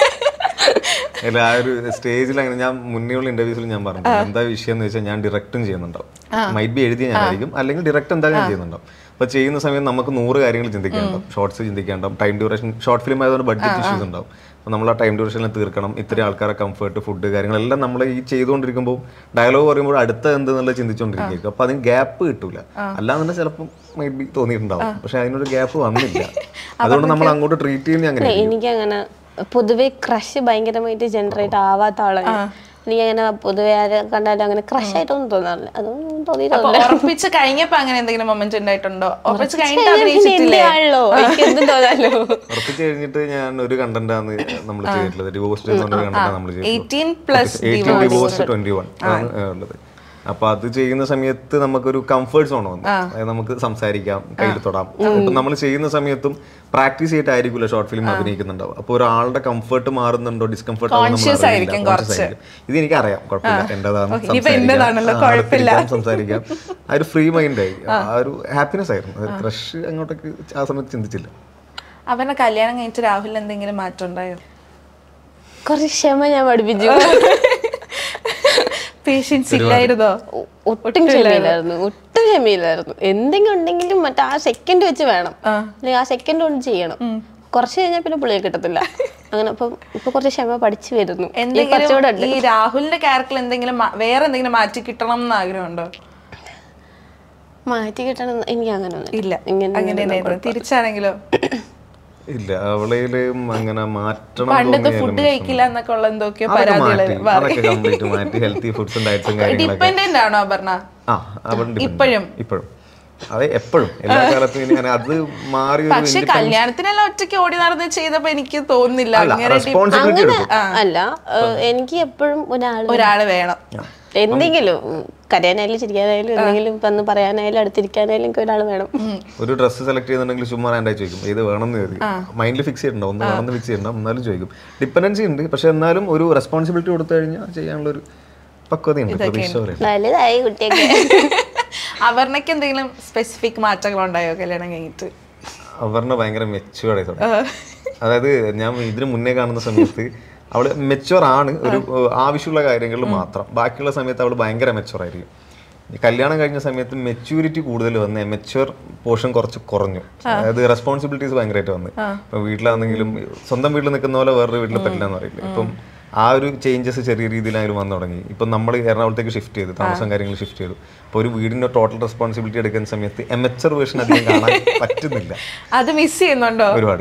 അല്ല ആ ഒരു സ്റ്റേജിൽ അങ്ങനെ ഞാൻ മുന്നേ ഉള്ള ഇന്റർവ്യൂസിൽ ഞാൻ പറഞ്ഞു എന്താ വിഷയം എന്ന് വെച്ചാൽ ഞാൻ ഡയറക്റ്റും ചെയ്യുന്നുണ്ടാവും മൈറ്റ് ബി എഴുതിയ ഞാനായിരിക്കും അല്ലെങ്കിൽ ഡയറക്റ്റ് എന്തായാലും ഞാൻ ചെയ്യുന്നുണ്ടാവും അപ്പൊ ചെയ്യുന്ന സമയത്ത് നമുക്ക് നൂറ് കാര്യങ്ങൾ ചിന്തിക്കാനുണ്ടാവും ഷോർട്സ് ചിന്തിക്കാനുണ്ടാവും ടൈം ഡ്യൂറേഷൻ ഷോർട്ട് ഫിലിം ആയതുകൊണ്ട് ബഡ്ജറ്റ് ഇഷ്യൂസ് ഉണ്ടാവും അപ്പോൾ നമ്മൾ ആ ടൈം ഡ്യൂറേഷനിൽ തീർക്കണം ഇത്രയും ആൾക്കാരെ കംഫർട്ട് ഫുഡ് കാര്യങ്ങളെല്ലാം നമ്മൾ ഈ ചെയ്തുകൊണ്ടിരിക്കുമ്പോൾ ഡയലോഗ് പറയുമ്പോൾ അടുത്ത എന്തെന്നുള്ളത് ചിന്തിച്ചുകൊണ്ടിരിക്കും അപ്പൊ അതിന് ഗ്യാപ്പ് കിട്ടൂല അല്ലാന്നുണ്ടെങ്കിൽ ചിലപ്പോൾ മൈറ്റ് ബി തോന്നിയിട്ടുണ്ടാവും പക്ഷെ അതിനൊരു ഗ്യാപ്പ് വന്നില്ല അതുകൊണ്ട് നമ്മൾ അങ്ങോട്ട് ട്രീറ്റ് ചെയ്യുന്ന അങ്ങനെ എനിക്ക് അങ്ങനെ പൊതുവെ ക്രഷ് ഭയങ്കരമായിട്ട് ജനറേറ്റ് ആവാത്ത ആളാണ് എനിക്ക് അങ്ങനെ പൊതുവെ ആരെ കണ്ടാലും അങ്ങനെ ക്രഷ് ആയിട്ടൊന്നും തോന്നാറില്ല അതൊന്നും അപ്പൊ തോന്നിയിട്ടില്ല ഉറപ്പിച്ച് കഴിഞ്ഞപ്പോ അങ്ങനെ എന്തെങ്കിലും മൊമെന്റ് ഉണ്ടായിട്ടുണ്ടോ ഉറപ്പിച്ച് കഴിഞ്ഞിട്ട് എന്റെ അഭിനയിച്ചിട്ടില്ലേ ആണല്ലോ എനിക്ക് എന്തും തോന്നാലോ ഉറപ്പിച്ച് കഴിഞ്ഞിട്ട് ഞാൻ ഒരു കണ്ടന്റാണ് നമ്മൾ ചെയ്തിട്ടുള്ളത് ഡിവോഴ്സ്ഡ് എന്ന് പറഞ്ഞ കണ്ടന്റ് നമ്മൾ eighteen plus eighteen divorce twenty one ആണ് ഉള്ളത് അപ്പൊ അത് ചെയ്യുന്ന സമയത്ത് നമുക്കൊരു കംഫർട്ട് സോൺ വന്നു അതായത് നമുക്ക് സംസാരിക്കാം കയ്യിൽ തൊടാം ഇപ്പൊ നമ്മൾ ചെയ്യുന്ന സമയത്തും പ്രാക്ടീസ് ചെയ്തിട്ടായിരിക്കില്ല ഷോർട്ട് ഫിലിം അഭിനയിക്കുന്നുണ്ടാവും അപ്പൊ ഒരാളുടെ കംഫർട്ട് മാറുന്നുണ്ടോ ഡിസ്കംഫർട്ട് ആയിരിക്കും കുറച്ച്. ഇത് എനിക്കറിയാം കുഴപ്പമില്ല എന്റേതാണ് ഇനിയിപ്പോ എന്റേതാണല്ലോ, കുഴപ്പമില്ല. സംസാരിക്കാം ആ ഒരു ഫ്രീ മൈൻഡ് ആയി ആ ഒരു ഹാപ്പിനെസ് ആയിരുന്നു ക്രഷ് അങ്ങോട്ടേക്ക് ആ സമയത്ത് ചിന്തിച്ചില്ല അവരുടെ കല്യാണം കഴിഞ്ഞിട്ട് രാഹുലിന് എന്തെങ്കിലും മാറ്റം ഉണ്ടായോ കുറച്ച് ക്ഷമ ഞാൻ പഠിപ്പിച്ചു പേഷ്യൻസ് ഇല്ലായിരുന്നോ ഒ- ഒട്ടും ക്ഷമയില്ലായിരുന്നു ഒട്ടും ക്ഷമയില്ലായിരുന്നു എന്തെങ്കിലും ഉണ്ടെങ്കിലും മറ്റേ ആ സെക്കൻഡ് വെച്ച് വേണം അല്ലെങ്കിൽ ആ സെക്കൻഡ് കൊണ്ട് ചെയ്യണം കുറച്ച് കഴിഞ്ഞാൽ പിന്നെ പുള്ളിയെ കിട്ടത്തില്ല അങ്ങനെ അപ്പം ഇപ്പൊ കുറച്ച് ക്ഷമ പഠിച്ചു വരുന്നു ഈ കുറച്ചുകൂടെ എന്തെങ്കിലും ഈ രാഹുലിന്റെ ക്യാരക്ടറിൽ എന്തെങ്കിലും മാ- വേറെ എന്തെങ്കിലും മാറ്റി കിട്ടണം എന്ന് ആഗ്രഹമുണ്ടോ മാറ്റി കിട്ടണം എന്ന് എനിക്ക് അങ്ങനെ ഒന്നുമില്ല. ഇല്ല ഇങ്ങനെ അങ്ങനെ തന്നെയായിരുന്നു തിരിച്ചാണെങ്കിലോ ഇല്ല അവളയിലും അങ്ങനെ മാറ്റണം പണ്ടത്തെ തോന്നിയാലും ഫുഡ് കഴിക്കില്ല എന്നൊക്കെ ഉള്ള എന്തൊക്കെയോ അതൊക്കെ പരാതികൾ മാറ്റി അതൊക്കെ കംപ്ലീറ്റ് മാറ്റി ഹെൽത്തി ഫുഡ്സും ഡയറ്റും കാര്യങ്ങളൊക്കെ ഡിപ്പെൻഡന്റ് ആണോ അപർണ ആ അവൻ ഇപ്പഴും? ഇപ്പോഴും അതെ എപ്പോഴും എല്ലാ കാലത്തും ഇനി അങ്ങനെ അത് മാറി ഒരു പക്ഷെ കല്യാണത്തിനെല്ലാം ഒറ്റയ്ക്ക് ഓടി നടന്ന് ചെയ്തപ്പോ എനിക്ക് തോന്നുന്നില്ല അങ്ങനെ ഡി- റെസ്പോൺസിബിലിറ്റി എടുക്കും അല്ല ഏഹ്, എനിക്ക് എപ്പോഴും ഒരാൾ ഒരാള് വേണം എന്തെങ്കിലും ഉം, കരയാനായാലും ചിരിക്കാനായാലും എന്തെങ്കിലും വന്ന് പറയാനായാലും അടുത്തിരിക്കാനായാലും എനിക്ക് ഒരാൾ വേണം ഒരു ഡ്രസ്സ് സെലക്ട് ചെയ്യുന്നുണ്ടെങ്കിൽ ചുമ്മാ റാൻഡായി ചോദിക്കും ഇത് വേണമെന്ന് കരുതി മൈൻഡിൽ ഫിക്സ് ചെയ്തിട്ടുണ്ടോ ഒന്ന് വേണമെന്ന് ഫിക്സ് ചെയ്യണ്ട എന്നാലും ചോദിക്കും ഡിപ്പെൻഡൻസി ഉണ്ട് പക്ഷെ എന്നാലും ഒരു റെസ്പോൺസിബിലിറ്റി കൊടുത്തു കഴിഞ്ഞാൽ ചെയ്യാനുള്ള ഒരു പക്വതയുണ്ട് പ്രതീക്ഷ പോലെ വലുതായി കുട്ടിയൊക്കെ അപർണയ്ക്ക് എന്തെങ്കിലും സ്പെസിഫിക് മാറ്റങ്ങൾ ഉണ്ടായോ കല്യാണം കഴിഞ്ഞിട്ട് അവരുടെ ഭയങ്കര മെച്ചുവേർഡ് ആയി തുടങ്ങി അതായത് ഞാൻ ഇതിന് മുന്നേ കാണുന്ന സമയത്ത് അവള് മെച്ചുവർ ആണ് ഒരു ഏഹ്, ആവശ്യമുള്ള കാര്യങ്ങളിൽ മാത്രം ബാക്കിയുള്ള സമയത്ത് അവള് ഭയങ്കര മെച്ചുവർ ആയിരിക്കും ഈ കല്യാണം കഴിഞ്ഞ സമയത്ത് മെച്യൂരിറ്റി കൂടുതൽ വന്ന് മെച്ചുവർ പോർഷൻ കുറച്ച് കുറഞ്ഞു അതായത് റെസ്പോൺസിബിലിറ്റീസ് ഭയങ്കരമായിട്ട് വന്നു ഇപ്പൊ വീട്ടിലാണെങ്കിലും സ്വന്തം വീട്ടിൽ നിൽക്കുന്ന പോലെ വേറൊരു വീട്ടിൽ പറ്റില്ല എന്ന് പറയില്ല ഇപ്പം ആ ഒരു ചേഞ്ചസ് ചെറിയ രീതിയിലായാലും വന്നു തുടങ്ങി ഇപ്പം നമ്മൾ എറണാകുളത്തേക്ക് ഷിഫ്റ്റ് ചെയ്തു താമസം കാര്യങ്ങൾ ഷിഫ്റ്റ് ചെയ്തു അപ്പോൾ ഒരു വീടിന്റെ ടോട്ടൽ റെസ്പോൺസിബിലിറ്റി എടുക്കുന്ന സമയത്ത് എമച്ചർ വേർഷൻ അധികം കാണാൻ പറ്റുന്നില്ല അത് മിസ് ചെയ്യുന്നുണ്ടോ ഒരുപാട്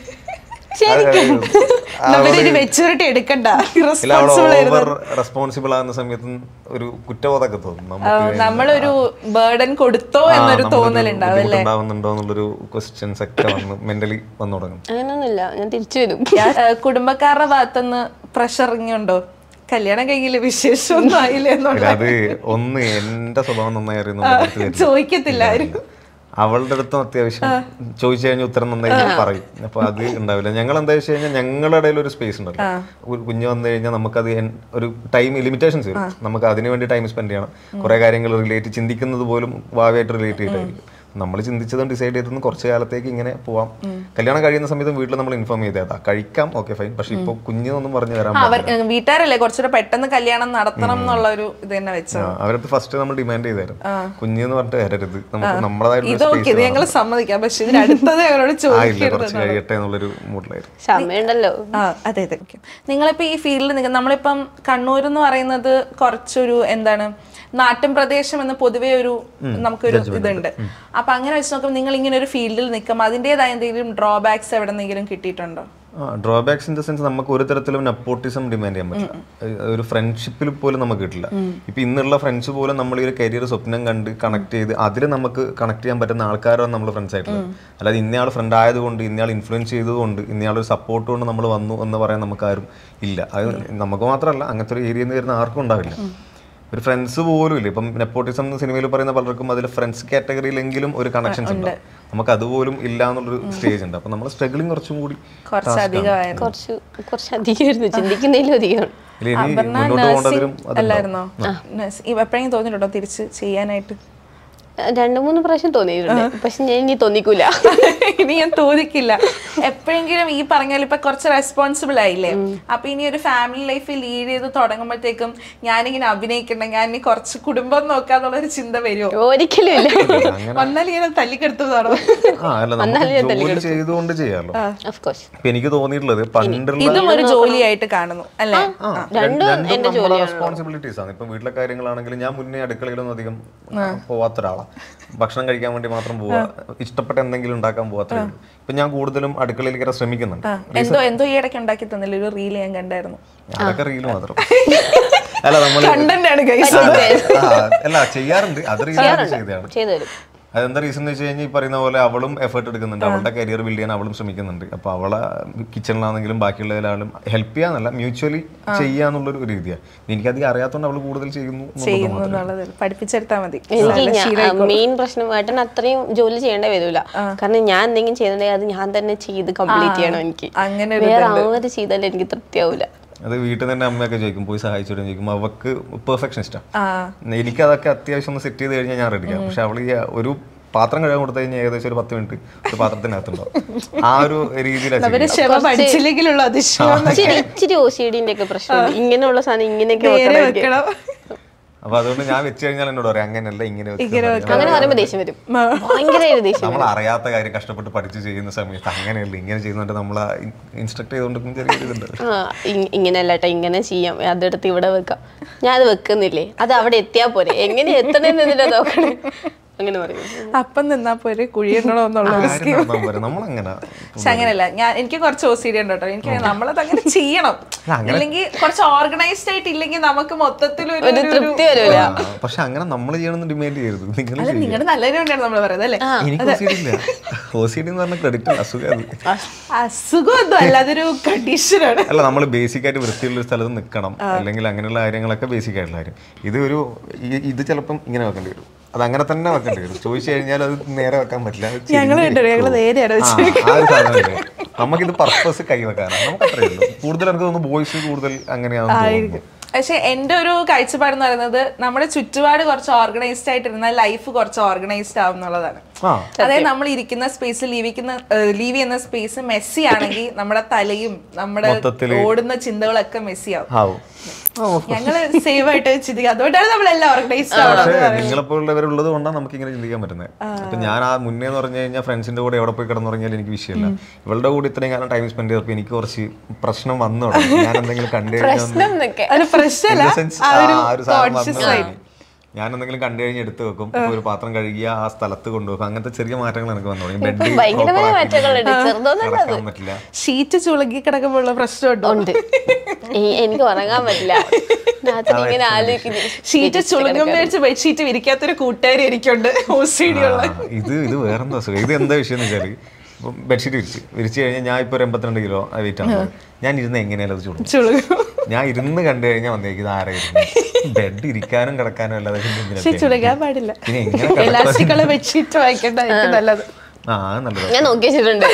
ഒരു മെച്ചൂരിറ്റി എടുക്കണ്ട ഇല്ല അവള് റെസ്പോൺസിബിൾ ആയിരുന്നു ഓവർ റെസ്പോൺസിബിൾ ആകുന്ന സമയത്ത് ഒരു കുറ്റബോധമൊക്കെ തോന്നും നമുക്ക് നമ്മളൊരു ബേർഡൻ കൊടുത്തോ എന്നൊരു തോന്നലുണ്ടാവും അല്ലേ ഉണ്ടാവുന്നുണ്ടോ എന്നുള്ളൊരു ക്വസ്റ്റ്യൻസ് ഒക്കെ വന്ന് മെന്റലി വന്നു തുടങ്ങും അങ്ങനെയൊന്നുമില്ല ഞാൻ തിരിച്ചു വരും ഞാൻ, ഏഹ്, കുടുംബക്കാരുടെ ഭാഗത്തുനിന്ന് പ്രഷർ ഇറങ്ങിയുണ്ടോ കല്യാണം കഴിഞ്ഞില്ല വിശേഷമൊന്നും ആയില്ല എന്നുള്ള ഇല്ല, അത് ഒന്ന് എന്റെ സ്വഭാവം നന്നായി അറിയുന്ന ചോദിക്കത്തില്ല ആരും അവളുടെ അടുത്തും അത്യാവശ്യം ചോദിച്ചു കഴിഞ്ഞാൽ ഉത്തരം നന്നായി പറയും അപ്പൊ അത് ഉണ്ടാവില്ല ഞങ്ങൾ എന്താ വെച്ച് കഴിഞ്ഞാൽ ഞങ്ങളുടെ ഇടയിൽ ഒരു സ്പേസ് ഉണ്ടല്ലോ ഒരു കുഞ്ഞ് വന്നു കഴിഞ്ഞാൽ നമുക്കത് എൻ- ഒരു ടൈം ലിമിറ്റേഷൻസ് വരും നമുക്ക് അതിനു വേണ്ടി ടൈം സ്പെൻഡ് ചെയ്യണം കുറെ കാര്യങ്ങൾ റിലേറ്റ് ചിന്തിക്കുന്നത് പോലും ഭാവിയായിട്ട് റിലേറ്റ് ചെയ്തിട്ടായിരിക്കും നമ്മൾ ചിന്തിച്ചതും ഡിസൈഡ് ചെയ്തതും കുറച്ച് കാലത്തേക്ക് ഇങ്ങനെ പോവാം കല്യാണം കഴിയുന്ന സമയത്ത് വീട്ടിൽ നമ്മൾ ഇൻഫോം ചെയ്തേതാ കഴിക്കാം ഓക്കെ ഫൈൻ പക്ഷെ ഇപ്പൊ കുഞ്ഞിനൊന്നും പറഞ്ഞു തരാൻ അവർ ഏഹ്, വീട്ടുകാരല്ലേ കുറച്ചുകൂടെ പെട്ടെന്ന് കല്യാണം നടത്തണം എന്നുള്ള ഒരു ഇത് തന്നെ വെച്ചത് ആ, അവരടുത്ത് ഫസ്റ്റ് നമ്മൾ ഡിമാൻഡ് ചെയ്തായിരുന്നു കുഞ്ഞെന്ന് പറഞ്ഞിട്ട് വരരുത് നമുക്ക് നമ്മളതായിട്ടുള്ള ഇത് ഓക്കെ ഇത് ഞങ്ങൾ സമ്മതിക്കാം പക്ഷെ ഇതിന് അടുത്തത് അവരോട് ആ ഇല്ല ചോദിക്കരുത് കുറച്ച് കഴിയട്ടെ എന്നുള്ളൊരു മൂഡിലായിരുന്നു സമയമുണ്ടല്ലോ ആ അതെ അതെ ഓക്കെ നിങ്ങളിപ്പോൾ ഈ ഫീൽഡിൽ നിൽക്കുന്ന നമ്മളിപ്പം കണ്ണൂർ എന്ന് പറയുന്നത് കുറച്ചൊരു എന്താണ് നാട്ടിൻ പ്രദേശം എന്ന് പൊതുവേ ഒരു നമുക്കൊരു ഇതുണ്ട് അപ്പൊ അങ്ങനെ വെച്ച് നോക്കുമ്പോൾ നിങ്ങൾ ഇങ്ങനെ ഒരു ഫീൽഡിൽ നിൽക്കുമ്പോൾ അതിൻ്റെതായ എന്തെങ്കിലും ഡ്രോബാക്സ് എവിടെന്നെങ്കിലും കിട്ടിയിട്ടുണ്ടോ ഡ്രോബാക്സ് ഇൻ ദ സെൻസ് നമുക്ക് ഒരു തരത്തിലും നെപ്പോട്ടിസം ഡിമാൻഡ് ചെയ്യാൻ പറ്റില്ല ഏഹ് ഒരു ഫ്രണ്ട്ഷിപ്പിൽ പോലും നമുക്ക് കിട്ടില്ല ഇപ്പൊ ഇന്നുള്ള ഫ്രണ്ട്സ് പോലും നമ്മൾ ഈ ഒരു കരിയർ സ്വപ്നം കണ്ട് കണക്ട് ചെയ്ത് അതിൽ നമുക്ക് കണക്ട് ചെയ്യാൻ പറ്റുന്ന ആൾക്കാരാണ് നമ്മൾ ഫ്രണ്ട്സ് ആയിട്ടുള്ളത് അല്ലാതെ ഇന്നയാൾ ഫ്രണ്ട് ആയതുകൊണ്ട് ഇന്നയാൾ ഇൻഫ്ലുവൻസ് ചെയ്തതുകൊണ്ട് ഇന്നയാൾ ഒരു സപ്പോർട്ട് കൊണ്ട് നമ്മൾ വന്നു എന്ന് പറയാൻ നമുക്ക് ആരും ഇല്ല അത് നമുക്ക് മാത്രമല്ല അങ്ങനത്തെ ഒരു ഏരിയയിൽ നിന്ന് വരുന്ന ആർക്കും ഉണ്ടാവില്ല ഒരു ഫ്രണ്ട്സ് പോലും ഇല്ല ഇപ്പം നെപ്പോട്ടിസം സിനിമയിൽ പറയുന്ന പലർക്കും അതിൽ ഫ്രണ്ട്സ് കാറ്റഗറിയിലെങ്കിലും ഒരു കണക്ഷൻസ് ഉണ്ട് നമുക്ക് അതുപോലും ഇല്ല എന്നുള്ളൊരു സ്റ്റേജ് ഉണ്ട് അപ്പൊ നമ്മൾ സ്ട്രഗിളിങ് കുറച്ചും കൂടി കുറച്ച് അധികമായിരുന്നു കുറച്ച് കുറച്ച് അധികമായിരുന്നു ചിന്തിക്കുന്നതിലും അധികമാണ് ഇല്ല, ഇനി അപർണ മുന്നോട്ട് പോകേണ്ടതിലും നഴ്സിംഗ് അല്ലായിരുന്നോ എപ്പോഴെങ്കിലും തോന്നിയിട്ടുണ്ടോ തിരിച്ച് ചെയ്യാനായിട്ട് രണ്ടു മൂന്ന് പ്രാവശ്യം തോന്നിയിട്ടുണ്ട് പക്ഷെ ഞാൻ ഇനി തോന്നിക്കൂല ഇനി ഞാൻ തോന്നിക്കില്ല എപ്പോഴെങ്കിലും ഈ പറഞ്ഞ പോലെ ഇപ്പൊ കുറച്ച് റെസ്പോൺസിബിൾ ആയില്ലേ അപ്പൊ ഇനി ഒരു ഫാമിലി ലൈഫ് ലീഡ് ചെയ്ത് തുടങ്ങുമ്പോഴത്തേക്കും ഞാനിങ്ങനെ അഭിനയിക്കണ്ട ഞാൻ ഇനി കുറച്ച് കുടുംബം നോക്കാന്നുള്ള ഒരു ചിന്ത വരുമോ ഒരിക്കലും ഇല്ല വന്നാൽ ഇങ്ങനെ തല്ലിക്കെടുത്തതാണോ ആ അല്ല നമുക്ക് ജോലി ചെയ്തുകൊണ്ട് ചെയ്യാമല്ലോ ഓഫ് കോഴ്സ് ഇപ്പൊ എനിക്ക് തോന്നിയിട്ടുള്ളത് പണ്ടുള്ള ഇതും ഒരു ജോലിയായിട്ട് കാണുന്നു അല്ലേ ആ, രണ്ട് രണ്ടും നമ്മുടെ റെസ്പോൺസിബിലിറ്റീസ് ആണ് ഇപ്പൊ വീട്ടിലെ കാര്യങ്ങളാണെങ്കിലും ഞാൻ മുന്നേ അടുക്കളയിലൊന്നും അധികം പോവാത്ത ഒരാളാണ് ഭക്ഷണം കഴിക്കാൻ വേണ്ടി മാത്രം പോവാ ഇഷ്ടപ്പെട്ട എന്തെങ്കിലും ഉണ്ടാക്കാൻ പോവാത്തേ ഉള്ളൂ ഇപ്പൊ ഞാൻ കൂടുതലും അടുക്കളയിൽ കയറാൻ ശ്രമിക്കുന്നുണ്ട് എന്തോ എന്തോ ഈ ഇടയ്ക്ക് ഉണ്ടാക്കി തന്നില്ല ഒരു റീൽ ഞാൻ കണ്ടായിരുന്നു അതൊക്കെ റീല് മാത്രം അല്ല നമ്മള് കണ്ടന്റ് ആണ് ഗൈസ് ആ, അല്ല ചെയ്യാറുണ്ട് അത് റീൽ ചെയ്തതാണ് ചെയ്തു തരും അതെന്താ റീസൺ എന്ന് വെച്ച് കഴിഞ്ഞാൽ ഈ പറയുന്ന പോലെ അവളും എഫേർട്ട് എടുക്കുന്നുണ്ട് അവളുടെ കരിയർ ബിൽഡ് ചെയ്യാൻ അവളും ശ്രമിക്കുന്നുണ്ട് അപ്പൊ അവളെ കിച്ചണിലാണെങ്കിലും ബാക്കിയുള്ളതിലാണെങ്കിലും ഹെൽപ്പ് ചെയ്യാന്നല്ല മ്യൂച്വലി ചെയ്യാന്നുള്ളൊരു രീതിയാണ് എനിക്കധികം അറിയാത്തതുകൊണ്ട് അവൾ കൂടുതൽ ചെയ്യുന്നു എന്നുള്ളത് ചെയ്യുന്നു മാത്രമേ. എന്നുള്ളത് പഠിപ്പിച്ചെടുത്താൽ മതി എനിക്ക് മെയിൻ പ്രശ്നം ഏട്ടൻ അത്രയും ജോലി ചെയ്യേണ്ട വരില്ല കാരണം ഞാൻ എന്തെങ്കിലും ചെയ്യുന്നുണ്ടെങ്കിൽ അത് ഞാൻ തന്നെ ചെയ്ത് കംപ്ലീറ്റ് ചെയ്യണം എനിക്ക് അങ്ങനെ വേറെ ആര് ചെയ്താലും എനിക്ക് തൃപ്തിയാവൂല അത് വീട്ടിൽ തന്നെ അമ്മയൊക്കെ ചോദിക്കും പോയി സഹായിച്ചിട്ട് ചോദിക്കും അവക്ക് പെർഫെക്ഷനിസ്റ്റാണ് ആ എനിക്കതൊക്കെ അത്യാവശ്യം ഒന്ന് സെറ്റ് ചെയ്ത് കഴിഞ്ഞാൽ ഞാൻ റെഡിയാണ് പക്ഷെ അവൾ ഈ ഒരു പാത്രം കഴുകാൻ കൊടുത്തു കഴിഞ്ഞാൽ ഏകദേശം ഒരു പത്ത് മിനിറ്റ് ഒരു പാത്രത്തിനകത്തുണ്ടാവും ആ ഒരു രീതിയിലാണ് അവര് ചെയ്യുക. ക്ഷമ പഠിച്ചില്ലെങ്കിലുള്ള അതിശയം ഇച്ചിരി ഇച്ചിരി ഒ സി ഡിന്റെ ഒക്കെ പ്രശ്നമുണ്ട് ഇങ്ങനെയുള്ള സാധനം ഇങ്ങനെയൊക്കെ നേരെ വെക്കണം എനിക്ക്. വെക്കണം അപ്പൊ അതുകൊണ്ട് ഞാൻ വെച്ച് കഴിഞ്ഞാൽ എന്നോട് പറയാം അങ്ങനെയല്ല ഇങ്ങനെ വെച്ച് ഇങ്ങനെ എന്ന് വെക്കണം. പറയും. അങ്ങനെ പറയുമ്പോ ദേഷ്യം വരും ഭയങ്കര ഒരു ദേഷ്യം നമ്മൾ അറിയാത്ത കാര്യം കഷ്ടപ്പെട്ട് പഠിച്ച് ചെയ്യുന്ന സമയത്ത് അങ്ങനെയല്ല ഇങ്ങനെ ചെയ്യുന്നുണ്ട് നമ്മൾ ഇൻസ്ട്രക്ട് ചെയ്തുകൊണ്ടിരിക്കുന്ന ചെറിയ ഇതുണ്ട് ആ ഇ- ഇങ്ങനെയല്ല കേട്ടോ ഇങ്ങനെ ചെയ്യാം അതെടുത്ത് ഇവിടെ വെക്കാം ഞാൻ അത് വെക്കുന്നില്ലേ അത് അവിടെ എത്തിയാ പോരെ എങ്ങനെ എത്തണേന്ന് എന്നിട്ട് നോക്കണേ അങ്ങനെ പറയും അപ്പം നിന്നാ പോരെ കുഴിയിടണോ എന്നുള്ള ഒരു കാര്യം നടന്നാ പോരെ. നമ്മളങ്ങനെ പക്ഷെ അങ്ങനെയല്ല ഞാൻ എനിക്ക് കുറച്ച് ഒ സി ഡി ഉണ്ട് കേട്ടോ എനിക്ക് നമ്മളത് അങ്ങനെ ചെയ്യണം ഇല്ലെങ്കിൽ കുറച്ച് ഓർഗനൈസ്ഡ് ആയിട്ട് ഇല്ലെങ്കിൽ നമുക്ക് മൊത്തത്തിൽ ഒരു ഒരു തൃപ്തി വരൂല ആ, പക്ഷെ അങ്ങനെ നമ്മൾ ചെയ്യണമെന്ന് ഡിമാൻഡ് ചെയ്യരുത് നിങ്ങൾ അല്ല നിങ്ങളുടെ നല്ലതിന് വേണ്ടിയാണ് നമ്മൾ പറയുന്നത് അല്ലേ എനിക്ക് ഒ സി ഡി ഇല്ല ഒ സി ഡി എന്ന് പറഞ്ഞ ക്രെഡിറ്റ് അസുഖം അത് അസുഖമൊന്നും അല്ല അതൊരു കണ്ടീഷനാണ് അല്ല നമ്മൾ ബേസിക് ആയിട്ട് വൃത്തിയുള്ള ഒരു സ്ഥലത്ത് നിൽക്കണം അല്ലെങ്കിൽ അങ്ങനെയുള്ള കാര്യങ്ങളൊക്കെ ബേസിക് ആയിട്ടുള്ള കാര്യം ഇത് ഒരു ഈ- ഇത് ചിലപ്പം ഇങ്ങനെ വെക്കേണ്ടി വരും അത് അങ്ങനെ തന്നെ വെക്കേണ്ടി വരും ചോദിച്ചു കഴിഞ്ഞാൽ അത് നേരെ വെക്കാൻ പറ്റില്ല അത് ചെരിഞ്ഞ് ഞങ്ങൾ കണ്ടു ഞങ്ങൾ പോകും. നേരെയാണ് ആ, ആ ഒരു സാധനമില്ലേ നമുക്കിത് പർപ്പസ് കൈ വെക്കാനാണ് നമുക്ക് അത്രയേ ഉള്ളൂ കൂടുതൽ എനിക്ക് തോന്നുന്നു ബോയ്സ് കൂടുതൽ അങ്ങനെയാണെന്ന് തോന്നുന്നു പക്ഷെ എൻ്റെ ഒരു കാഴ്ചപ്പാട് എന്ന് പറയുന്നത് നമ്മുടെ ചുറ്റുപാട് കുറച്ച് ഓർഗനൈസ്ഡ് ആയിട്ടിരുന്നാൽ ലൈഫ് കുറച്ച് ഓർഗനൈസ്ഡ് ആവും എന്നുള്ളതാണ് ആ അതായത് നമ്മൾ ഇരിക്കുന്ന സ്പേസ് ലീവിക്കുന്ന ലീവ് ചെയ്യുന്ന സ്പേസ് മെസ്സി ആണെങ്കിൽ നമ്മുടെ തലയും നമ്മുടെ മൊത്തത്തില് ഓടുന്ന ചിന്തകളൊക്കെ മെസ്സി ആവും ആവും ഞങ്ങള് സേവ് ആയിട്ട് ചിന്തിക്കുക അതുകൊണ്ടാണ് നമ്മളെല്ലാം ഓർഗനൈസ്ഡ് പക്ഷേ ആവുന്നത് നിങ്ങളെപ്പോലുള്ളവരുള്ളത് കൊണ്ടാണ് നമുക്ക് ഇങ്ങനെ ചിന്തിക്കാൻ പറ്റുന്നത് അപ്പൊ ഞാൻ ആ മുന്നേ എന്ന് പറഞ്ഞു കഴിഞ്ഞാൽ ഫ്രണ്ട്സിന്റെ കൂടെ എവിടെ പോയി കിടന്നുറങ്ങിയാലും എനിക്ക് വിഷയമില്ല ഇവളുടെ കൂടെ ഇത്രയും കാലം ടൈം സ്പെൻഡ് ചെയ്തപ്പോൾ എനിക്ക് കുറച്ച് പ്രശ്നം വന്നു തുടങ്ങി. ഞാൻ എന്തെങ്കിലും കണ്ടു കഴിഞ്ഞാൽ ഒന്ന് പ്രശ്നം എന്നൊക്കെ അത് പ്രശ്നമല്ല In the sense, ആ ഒരു ആ ഒരു സാധനം കോൺഷ്യസ് വന്നു ആയി തുടങ്ങി. ഞാൻ എന്തെങ്കിലും കണ്ടു കഴിഞ്ഞ് എടുത്തു വെക്കും ഇപ്പൊ ഒരു പാത്രം കഴുകിയ ആ സ്ഥലത്ത് കൊണ്ടുപോകും അങ്ങനത്തെ ചെറിയ മാറ്റങ്ങൾ എനിക്ക് വന്നു തുടങ്ങി ഇപ്പം ബെഡ് ഭയങ്കരമായ മാറ്റങ്ങളുണ്ട് ചെറുതൊന്നല്ല അത് നടക്കാൻ പറ്റില്ല ഷീറ്റ് ചുളുങ്ങി കിടക്കുമ്പോഴുള്ള പ്രശ്നമുണ്ടോ ഉണ്ട് ഈ- എനിക്ക് ഉറങ്ങാൻ പറ്റില്ല രാത്രി ഇങ്ങനെ ആലോചിക്കുന്നു ഷീറ്റ് ചുളുങ്ങും മേടിച്ച് ബെഡ്ഷീറ്റ് വിരിക്കാത്തൊരു കൂട്ടുകാരി എനിക്കുണ്ട് ഒ സി ഡി ഉള്ള ആ, ഇത് ഇത് വേറെന്താ സുഖം ഇത് എന്താ വിഷയം എന്ന് വെച്ചാല് ഇപ്പം ബെഡ്ഷീറ്റ് വിരിച്ച് വിരിച്ച് കഴിഞ്ഞാൽ ഞാൻ ഇപ്പോൾ ഒരു എൺപത്തിരണ്ട് കിലോ വെയിറ്റ് ആണ് ഞാൻ ഇരുന്ന് എങ്ങനെയാലും അത് ചുടും ചുളുങ്ങും ഞാൻ ഇരുന്ന് കണ്ടു കഴിഞ്ഞാൽ വന്നേക്ക് ഇത് ആരായിരുന്നു ബെഡ് ഇരിക്കാനും കിടക്കാനും അല്ലാതെ പിന്നെ എന്തിനാ പക്ഷെ ചുളുങ്ങാൻ പാടില്ല പിന്നെ എങ്ങനെ കിടക്കാൻ? എലാസ്റ്റിക് ഉള്ള ബെഡ്ഷീറ്റ് വായിക്കേണ്ടതായിരിക്കും നല്ലത് ആ അത് നല്ലത് ഞാൻ നോക്കി വെച്ചിട്ടുണ്ട്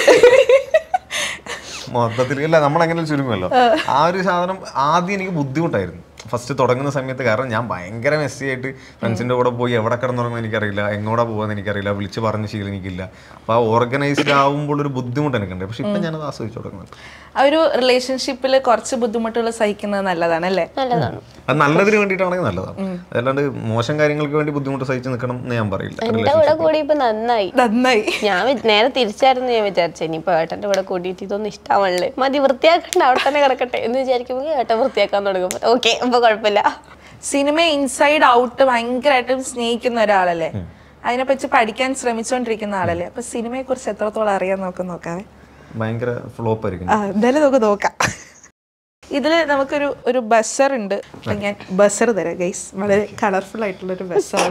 മൊത്തത്തിൽ അല്ല നമ്മൾ അങ്ങനെ ചുരുങ്ങുമല്ലോ ആ ഒരു സാധനം ആദ്യം എനിക്ക് ബുദ്ധിമുട്ടായിരുന്നു ഫസ്റ്റ് തുടങ്ങുന്ന സമയത്ത് കാരണം ഞാൻ ഭയങ്കര മെസ്സി ആയിട്ട് ഫ്രണ്ട്സിന്റെ കൂടെ പോയി എവിടെ കിടന്നുറങ്ങുന്ന എനിക്കറിയില്ല എങ്ങോട്ടാ പോകാന്ന് എനിക്കറിയില്ല വിളിച്ച് പറഞ്ഞ ശീലം എനിക്കില്ല അപ്പൊ ആ ഓർഗനൈസ്ഡ് ആവുമ്പോൾ ഒരു ബുദ്ധിമുട്ട് എനിക്കുണ്ട് പക്ഷെ ഇപ്പൊ ഞാനത് ആസ്വദിച്ചു തുടങ്ങുന്നത് ആ ഒരു റിലേഷൻഷിപ്പിൽ കുറച്ച് ബുദ്ധിമുട്ടുകൾ സഹിക്കുന്നത് നല്ലതാണ് അല്ലേ നല്ലതാണ് അത് നല്ലതിന് വേണ്ടിയിട്ടാണെങ്കിൽ നല്ലതാണ് അല്ലാണ്ട് മോശം കാര്യങ്ങൾക്ക് വേണ്ടി ബുദ്ധിമുട്ട് സഹിച്ച് നിൽക്കണം എന്ന് ഞാൻ പറയില്ല എന്റെ കൂടെ കൂടി ഇപ്പൊ നന്നായി നന്നായി ഞാൻ വി- നേരെ തിരിച്ചായിരുന്നു ഞാൻ വിചാരിച്ചത് ഇനിയിപ്പോ ഏട്ടന്റെ കൂടെ കൂടിയിട്ട് ഇതൊന്നും ഇഷ്ടാവണല്ലേ മതി വൃത്തിയാക്കണ്ട അവിടെ തന്നെ കിടക്കട്ടെ എന്ന് വിചാരിക്കുമ്പോൾ ഏട്ടൻ വൃത്തിയാക്കാൻ തുടങ്ങും ഓക്കെ അപ്പൊ കുഴപ്പമില്ല സിനിമ ഇൻസൈഡ് ഔട്ട് ഭയങ്കരമായിട്ടും സ്നേഹിക്കുന്ന ഒരാളല്ലേ അതിനെപ്പറ്റി പഠിക്കാൻ ശ്രമിച്ചുകൊണ്ടിരിക്കുന്ന ആളല്ലേ അപ്പൊ സിനിമയെ കുറിച്ച് എത്രത്തോളം അറിയാൻ നമുക്ക് നോക്കാവേ ഭയങ്കര ഫ്ലോപ്പ് ആയിരിക്കും ആ എന്തായാലും നമുക്ക് നോക്കാം ഇതില് നമുക്കൊരു ഒരു ബസർ ഉണ്ട് അപ്പൊ ഞാൻ ബസർ തരാം ഗൈസ് വളരെ കളർഫുൾ ആയിട്ടുള്ള ഒരു ബസർ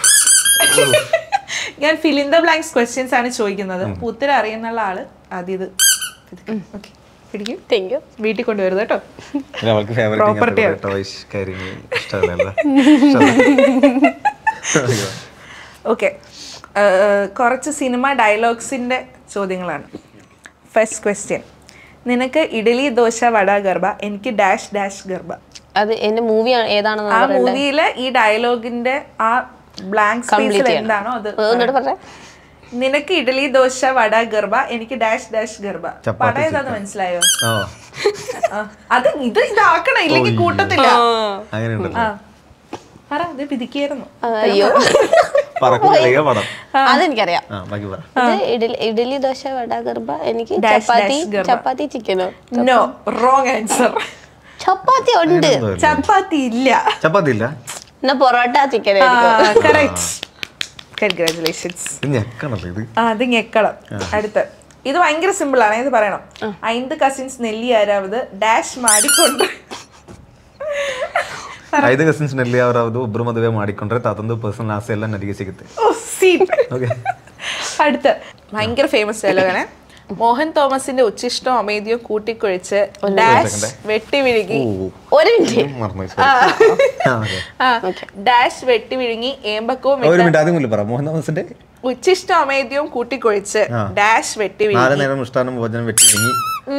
ഞാൻ fill in the blanks questions ആണ് ചോദിക്കുന്നത് അപ്പൊ ഉത്തരം അറിയുന്നുള്ള ആള് ആദ്യം ഇത് ഓക്കെ പിടിക്കും താങ്ക് യു വീട്ടിൽ കൊണ്ടുവരുത് കേട്ടോ പിന്നെ അവൾക്ക് Property ആണ്. ഫേവറേറ്റ് ടോയ്സ് കാര്യങ്ങൾ ഇഷ്ടമല്ല ഓക്കെ കുറച്ച് സിനിമ ഡയലോഗ്സിന്റെ ചോദ്യങ്ങളാണ് ഫസ്റ്റ് ക്വസ്റ്റ്യൻ നിനക്ക് ഇഡലി ദോശ വട ഗർഭ എനിക്ക് ഡാഷ് ഡാഷ് ഗർഭ അത് എന്റെ മൂവി ഏതാണെന്ന് ആ മൂവിയിലെ ഈ ഡയലോഗിന്റെ ആ ബ്ലാങ്ക് സ്പേസിൽ എന്താണോ അത് ഒന്നുകൂടെ പറഞ്ഞേ നിനക്ക് ഇഡലി ദോശ വട ഗർഭ എനിക്ക് ഡാഷ് ഡാഷ് ഗർഭ വട ഏതാന്ന് മനസ്സിലായോ ആ ആ, അത് ഇത് ഇതാക്കണം ഇല്ലെങ്കിൽ കൂട്ടത്തില്ല അങ്ങനെ ഉണ്ടല്ലോ ആ പറ ഇത് പിതിക്കായിരുന്നു അയ്യോ പറക്കുക പടം അതെനിക്കറിയാം ആ ബാക്കി പറ ഇത് ഇഡലി ഇഡലി ദോശ വട ഗർഭ എനിക്ക് Dash, ചപ്പാത്തി dash ഗർഭ. ചപ്പാത്തി ചിക്കനോ നോ റോങ് ആൻസർ ചപ്പാത്തി ഉണ്ട് ചപ്പാത്തി ഇല്ല ചപ്പാത്തി ഇല്ല എന്നാ പൊറോട്ട ചിക്കൻ കറക്റ്റ് കൺഗ്രാറ്റുലേഷൻസ് ഇത് ഞെക്കണല്ലോ ഇത് ആ അത് ഞെക്കണം അടുത്ത് ഇത് ഭയങ്കര സിമ്പിൾ ആണ് ഇത് പറയണം ഐന്ത് കസിൻസ് നെല്ലി ആരാവത് ഡാഷ് മാടിക്കൊണ്ട് ಐದು ಕಸಿನ್ಸ್ ನಲ್ಲಿ ಅವರದು ಒಬ್ರು ಮದುವೆ ಮಾಡಿಕೊಂಡ್ರೆ ತಾತಂದು ಪರ್ಸನಲ್ ಆಸೆ ಎಲ್ಲ ನನಗೆ ಸಿಗುತ್ತೆ ഓ സീറ്റ് ഓക്കെ അടുത്ത് ഭയങ്കര ഫേമസ് ഡയലോഗാണ് മോഹൻ തോമസിന്റെ ഉച്ചിഷ്ടവും അമേദ്യവും കൂട്ടിക്കുഴിച്ച് ഡാഷ് വെട്ടി വിഴുങ്ങി ഒരു മിനിറ്റ് മറന്നു ഓക്കെ ആ, ഡാഷ് വെട്ടി വിഴുങ്ങി ഏമ്പക്കവും ഒരു മിനിറ്റ് ആദ്യം മുല്ല പറ മോഹൻ തോമസിന്റെ ഉച്ചിഷ്ടവും അമേദ്യവും കൂട്ടിക്കുഴിച്ച് ആ. ഡാഷ് വെട്ടി വിഴുങ്ങി നാല് നേരം മിഷ്ടാനം ഭോജനം വെട്ടി നീങ്ങി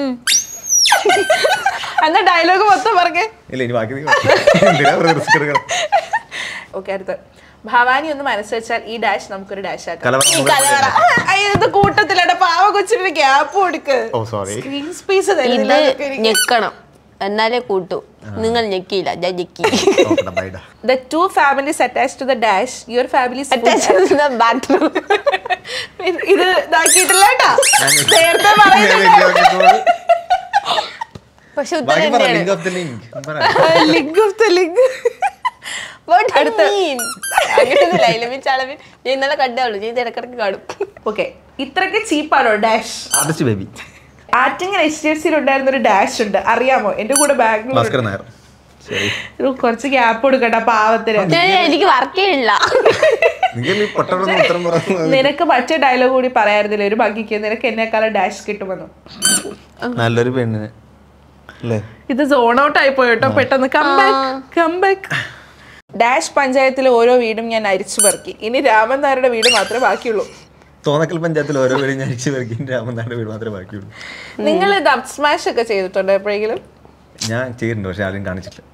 എന്നാ ഡയലോഗ് മൊത്തം പറഞ്ഞേ ഇല്ല ഇനി ബാക്കി നീ പറ. എന്തിനാ വെറുതെ risk എടുക്കണം? ഓക്കെ അടുത്ത് ഭവാനി ഒന്ന് മനസ്സ് വെച്ചാൽ ഈ ഡാഷ് നമുക്കൊരു ഡാഷ് ആക്കാം കലവറ അയ്യോ, ഇത് കൂട്ടത്തിലട പാവ കൊച്ചിനൊരു ഗ്യാപ്പ് കൊടുക്ക് ഓ സോറി സ്ക്രീൻ സ്പേസ് ഇത് ഞെക്കണം എന്നാലേ കൂട്ടു നിങ്ങൾ ഞെക്കിയില്ല ഞാൻ ഞെക്കി നോക്കട്ടെ ബൈഡാ the two families attach to the dash your family bathroom ഇത് ഇതാക്കിയിട്ടില്ല കേട്ടാ നേരത്തെ പറയുന്നുണ്ട് പക്ഷെ ബാക്കി ഉത്തരം പറ എന്താണ് ലിങ്ക് ഓഫ് ദ ലിങ്ക് പറ link of the link What do you mean? അങ്ങനെയൊന്നുമില്ല ഇലമിച്ച് അളവിൽ ഞാൻ ഇന്നലെ കണ്ടേ ചെയ്ത് ഇടക്കിടക്ക് കാണും ഓക്കെ ഇത്രയ്ക്ക് ചീപ്പാണോ ഡാഷ് അടച്ചു baby Attingal H D F സിയിൽ ഉണ്ടായിരുന്ന ഒരു ഡാഷ് ഉണ്ട് അറിയാമോ എന്റെ കൂടെ ബാംഗ്ലൂർ ഭാസ്കർ നായർ ശരി കുറച്ച് ഗ്യാപ്പ് കൊടുക്കട്ടെ പാവത്തിന് ഞാൻ എനിക്ക് വർക്ക് ചെയ്യില്ല നിങ്ങൾ ഈ പൊട്ടറൊന്നും ഉത്തരം പറഞ്ഞു നിനക്ക് മറ്റേ ഡയലോഗ് കൂടി പറയായിരുന്നില്ല ഒരു ഭംഗിക്ക് നിനക്ക് എന്നെക്കാളും ഡാഷ് കിട്ടുമെന്ന് നല്ലൊരു പെണ്ണിന് അല്ലേ ഇത് സോൺ ഔട്ട് ആയി പോയിട്ടോ പെട്ടെന്ന് കംബാക്ക് കംബാക്ക് ഡാഷ് പഞ്ചായത്തിലെ ഓരോ വീടും ഞാൻ അരിച്ചു പെറുക്കി ഇനി രാമൻ നായരുടെ വീട് മാത്രമേ ബാക്കിയുള്ളൂ തോന്നക്കൽ പഞ്ചായത്തിൽ ഓരോ വീടും ഞാൻ അടിച്ചു പേർക്ക് രാമനാട് വീട് മാത്രമേ ബാക്കിയുള്ളൂ നിങ്ങൾ ഡബ് സ്മാഷ് ഒക്കെ ചെയ്തിട്ടുണ്ടോ എപ്പോഴെങ്കിലും ഞാൻ ചെയ്തിട്ടുണ്ട് പക്ഷെ ആരും കാണിച്ചിട്ടില്ല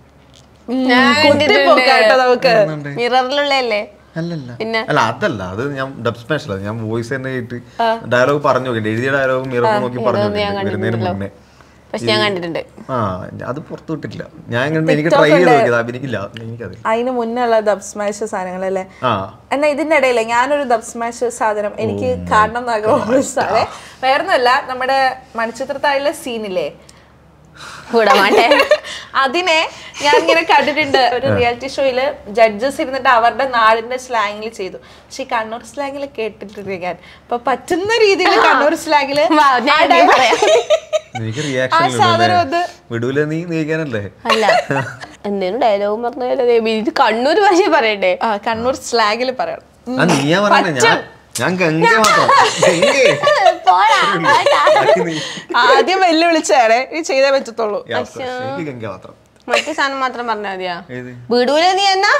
ഞാൻ കുത്തിപ്പോക്കാട്ടോ നമുക്ക് മിററിലുള്ളല്ലേ അല്ലല്ല പിന്നെ? അല്ല അതല്ല അത് ഞാൻ ഡബ് സ്പെഷ്യൽ ഞാൻ വോയിസ് തന്നെ ആയിട്ട് ഡയലോഗ് പറഞ്ഞു നോക്കിയിട്ട് എഴുതിയ ഡയലോഗ് മിറർ നോക്കി പറഞ്ഞു നോക്കിയിട്ട് വരുന്നതിന് മുന്നേ പക്ഷെ ഞാൻ കണ്ടിട്ടുണ്ട് ആ അത് പുറത്തു വിട്ടിട്ടില്ല ഞാൻ ഇങ്ങനെ എനിക്ക് ട്രൈ ചെയ്ത് നോക്കിയത് അഭിനയിക്കില്ല എനിക്കതില്ല അതിന് മുന്നേ ഉള്ള ദബ് സ്മാഷ് സാധനങ്ങളല്ലേ ആ എന്നാ ഇതിന്റെ ഇടയില് ഞാനൊരു ദബ് സ്മാഷ് സാധനം എനിക്ക് കാണണം എന്ന് ആഗ്രഹമുള്ള സാധനം വേറൊന്നുമല്ല നമ്മുടെ മണിച്ചിത്രത്താഴിലെ സീനില്ലേ കൂടാ മാട്ടെ അതിനെ ഞാൻ ഇങ്ങനെ കണ്ടിട്ടുണ്ട് ഒരു റിയാലിറ്റി ഷോയില് ജഡ്ജസ് ഇരുന്നിട്ട് അവരുടെ നാടിന്റെ സ്ലാങ്ങിൽ ചെയ്തു പക്ഷെ ഈ കണ്ണൂർ സ്ലാങ്ങിൽ കേട്ടിട്ടുണ്ട് ഞാൻ അപ്പൊ പറ്റുന്ന രീതിയിൽ കണ്ണൂർ സ്ലാങ്ങില് വാ, ഞാൻ ഇങ്ങനെ പറയാം. എനിക്ക് ആ റിയാക്ഷൻ സാധനം ഒന്ന് വിടൂല നീ നീക്കാനല്ലേ അല്ല എന്തേലും ഡയലോഗ് പറഞ്ഞല്ലോ ഇത് കണ്ണൂർ ഭാഷ പറയട്ടെ ആ കണ്ണൂർ സ്ലാങ്ങിൽ പറയണം ആ നീയാ പറഞ്ഞേ ഞാൻ ഞാൻ ഗംഗ മാത്രം ഗംഗേ. പോടാ, ആട്ടാ. ബാക്കി നീ. ആദ്യം വെല്ലുവിളിച്ചാണ് ഇത് ചെയ്തേ പറ്റത്തുള്ളൂ Yeah, of course. എനിക്ക് ഗംഗ മാത്രം മറ്റേ സാധനം മാത്രം പറഞ്ഞാൽ മതിയാ ഏത് വിടൂല നീ എന്നാ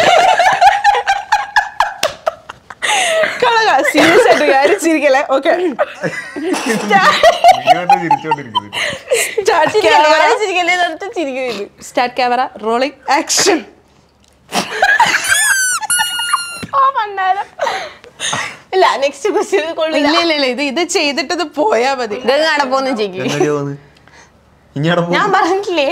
സീരിയസ് ആയിട്ട് കാര്യം ചിരിക്കല്ലേ ഓക്കെ ഇങ്ങോട്ട് ചിരിച്ചോണ്ടിരിക്കുന്നത് ചിരിക്കല്ലേ നിർത്തി ചിരിക്കുന്നത് സ്റ്റാർട്ട് ക്യാമറ റോളിംഗ് ആക്ഷൻ ഇല്ല നെക്സ്റ്റ് ക്വസ്റ്റ്യൻ കൊള്ളില്ല ഇല്ല ഇല്ല ഇല്ല ഇത് ഇത് ചെയ്തിട്ട് ഇത് പോയാ മതി ഗംഗ അടപ്പൊന്നും ചെയ്യും ഗംഗടിയോ വന്ന് ഇങ്ങോട്ട് ഞാൻ പറഞ്ഞിട്ടില്ലേ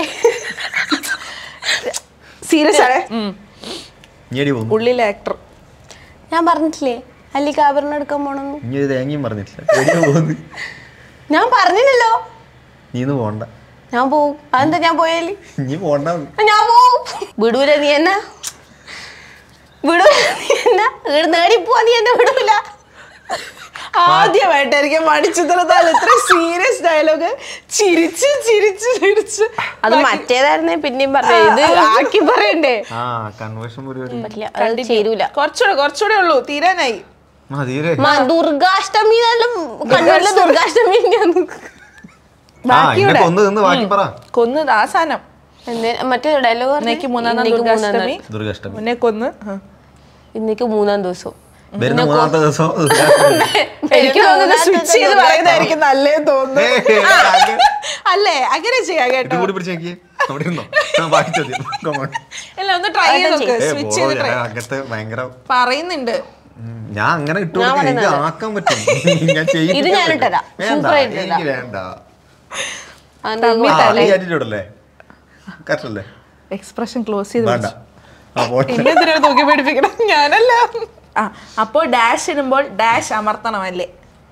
സീരിയസ് ആണ് ഇങ്ങടി പോന്നു ഉള്ളിലെ ആക്ടർ ഞാൻ പറഞ്ഞിട്ടില്ലേ അല്ലിക്ക് ആഭരണം എടുക്കാൻ പോണെന്ന് ഇനി ഒരു തേങ്ങയും പറഞ്ഞിട്ടില്ല എവിടെയോ പോന്ന് ഞാൻ പറഞ്ഞില്ലല്ലോ നീ ഇന്ന് പോണ്ട ഞാൻ പോവും അതെന്താ ഞാൻ പോയാല് നീ പോണ്ട ഞാൻ പോവും വിടൂല നീ എന്നാ വിടൂല നീ എന്നാ ഇവിടെ നേടി പോവാ നീ എന്നെ വിടൂല ആദ്യമായിട്ടായിരിക്കും മണിച്ചിത്രത്താൽ ഇത്ര സീരിയസ് ഡയലോഗ് ചിരിച്ച് ചിരിച്ച് ചിരിച്ച് അത് മറ്റേതായിരുന്നേ പിന്നെയും പറഞ്ഞു ഇത് ആക്കി പറയണ്ടേ ആ കൺവേർഷൻ പരിപാടി പറ്റില്ല അത് ചേരൂല കുറച്ചുകൂടെ കുറച്ചുകൂടെ ഉള്ളൂ തീരാനായി ആ തീരെ മാ, ദുർഗാഷ്ടമി എന്നെല്ലാം കണ്ണൂരിലെ ദുർഗാഷ്ടമി തന്നെയാണ്. ആ ഇന്നെ കൊന്ന് നിന്ന് ബാക്കി പറ കൊന്ന് ആ സാധനം എന്തേ മറ്റേ ഡയലോഗ് ഇന്നേക്ക് മൂന്നാം നാൾ ദുർഗാഷ്ടമി ദുർഗാഷ്ടമി മുന്നേ കൊന്ന് ആ. ഇന്നേക്ക് മൂന്നാം ദിവസം വരുന്ന മൂന്നാമത്തെ ദിവസം എനിക്ക് തോന്നുന്നു സ്വിച്ച് ചെയ്ത് പറയുന്നതായിരിക്കും നല്ലതെന്ന് തോന്നുന്നു ഏയ്, അങ്ങനെ- അല്ലേ അങ്ങനെ ചെയ്യാം ഇത് കേട്ടോ കൂടി പിടിച്ച് നോക്കിയേ അവിടെ ഇരുന്നോ ആ, ബാക്കി ചോദ്യം Come on. അല്ല ഒന്ന് ട്രൈ ചെയ്ത് നോക്ക് ഏയ്, സ്വിച്ച് പോടോ, ചെയ്ത് ട്രൈ ഞാൻ അകത്ത് ഭയങ്കര പറയുന്നുണ്ട് ഉം, ഞാൻ അങ്ങനെ ഇട്ടു കൊടുക്കാൻ എനിക്ക് ആക്കാൻ പറ്റും ഞാൻ ചെയ്യിപ്പിക്കാൻ ഇത് ഞാൻ പറ്റും. ഇട്ടുതരാം. വേണ്ട Super ആയിട്ട് എനിക്ക് വേണ്ട അതെന്താ ആ, ഈ ആറ്റിറ്റ്യൂഡ് അല്ലേ കറക്റ്റ് അല്ലേ എക്സ്പ്രഷൻ ക്ലോസ് ചെയ്ത് വേണ്ട ആ പോട്ടെ എന്നെ എന്തിനാ നോക്കി പേടിപ്പിക്കണം ഞാനല്ല ആ അപ്പോൾ ഡാഷ് ഇടുമ്പോൾ ഡാഷ് അമർത്തണമല്ലേ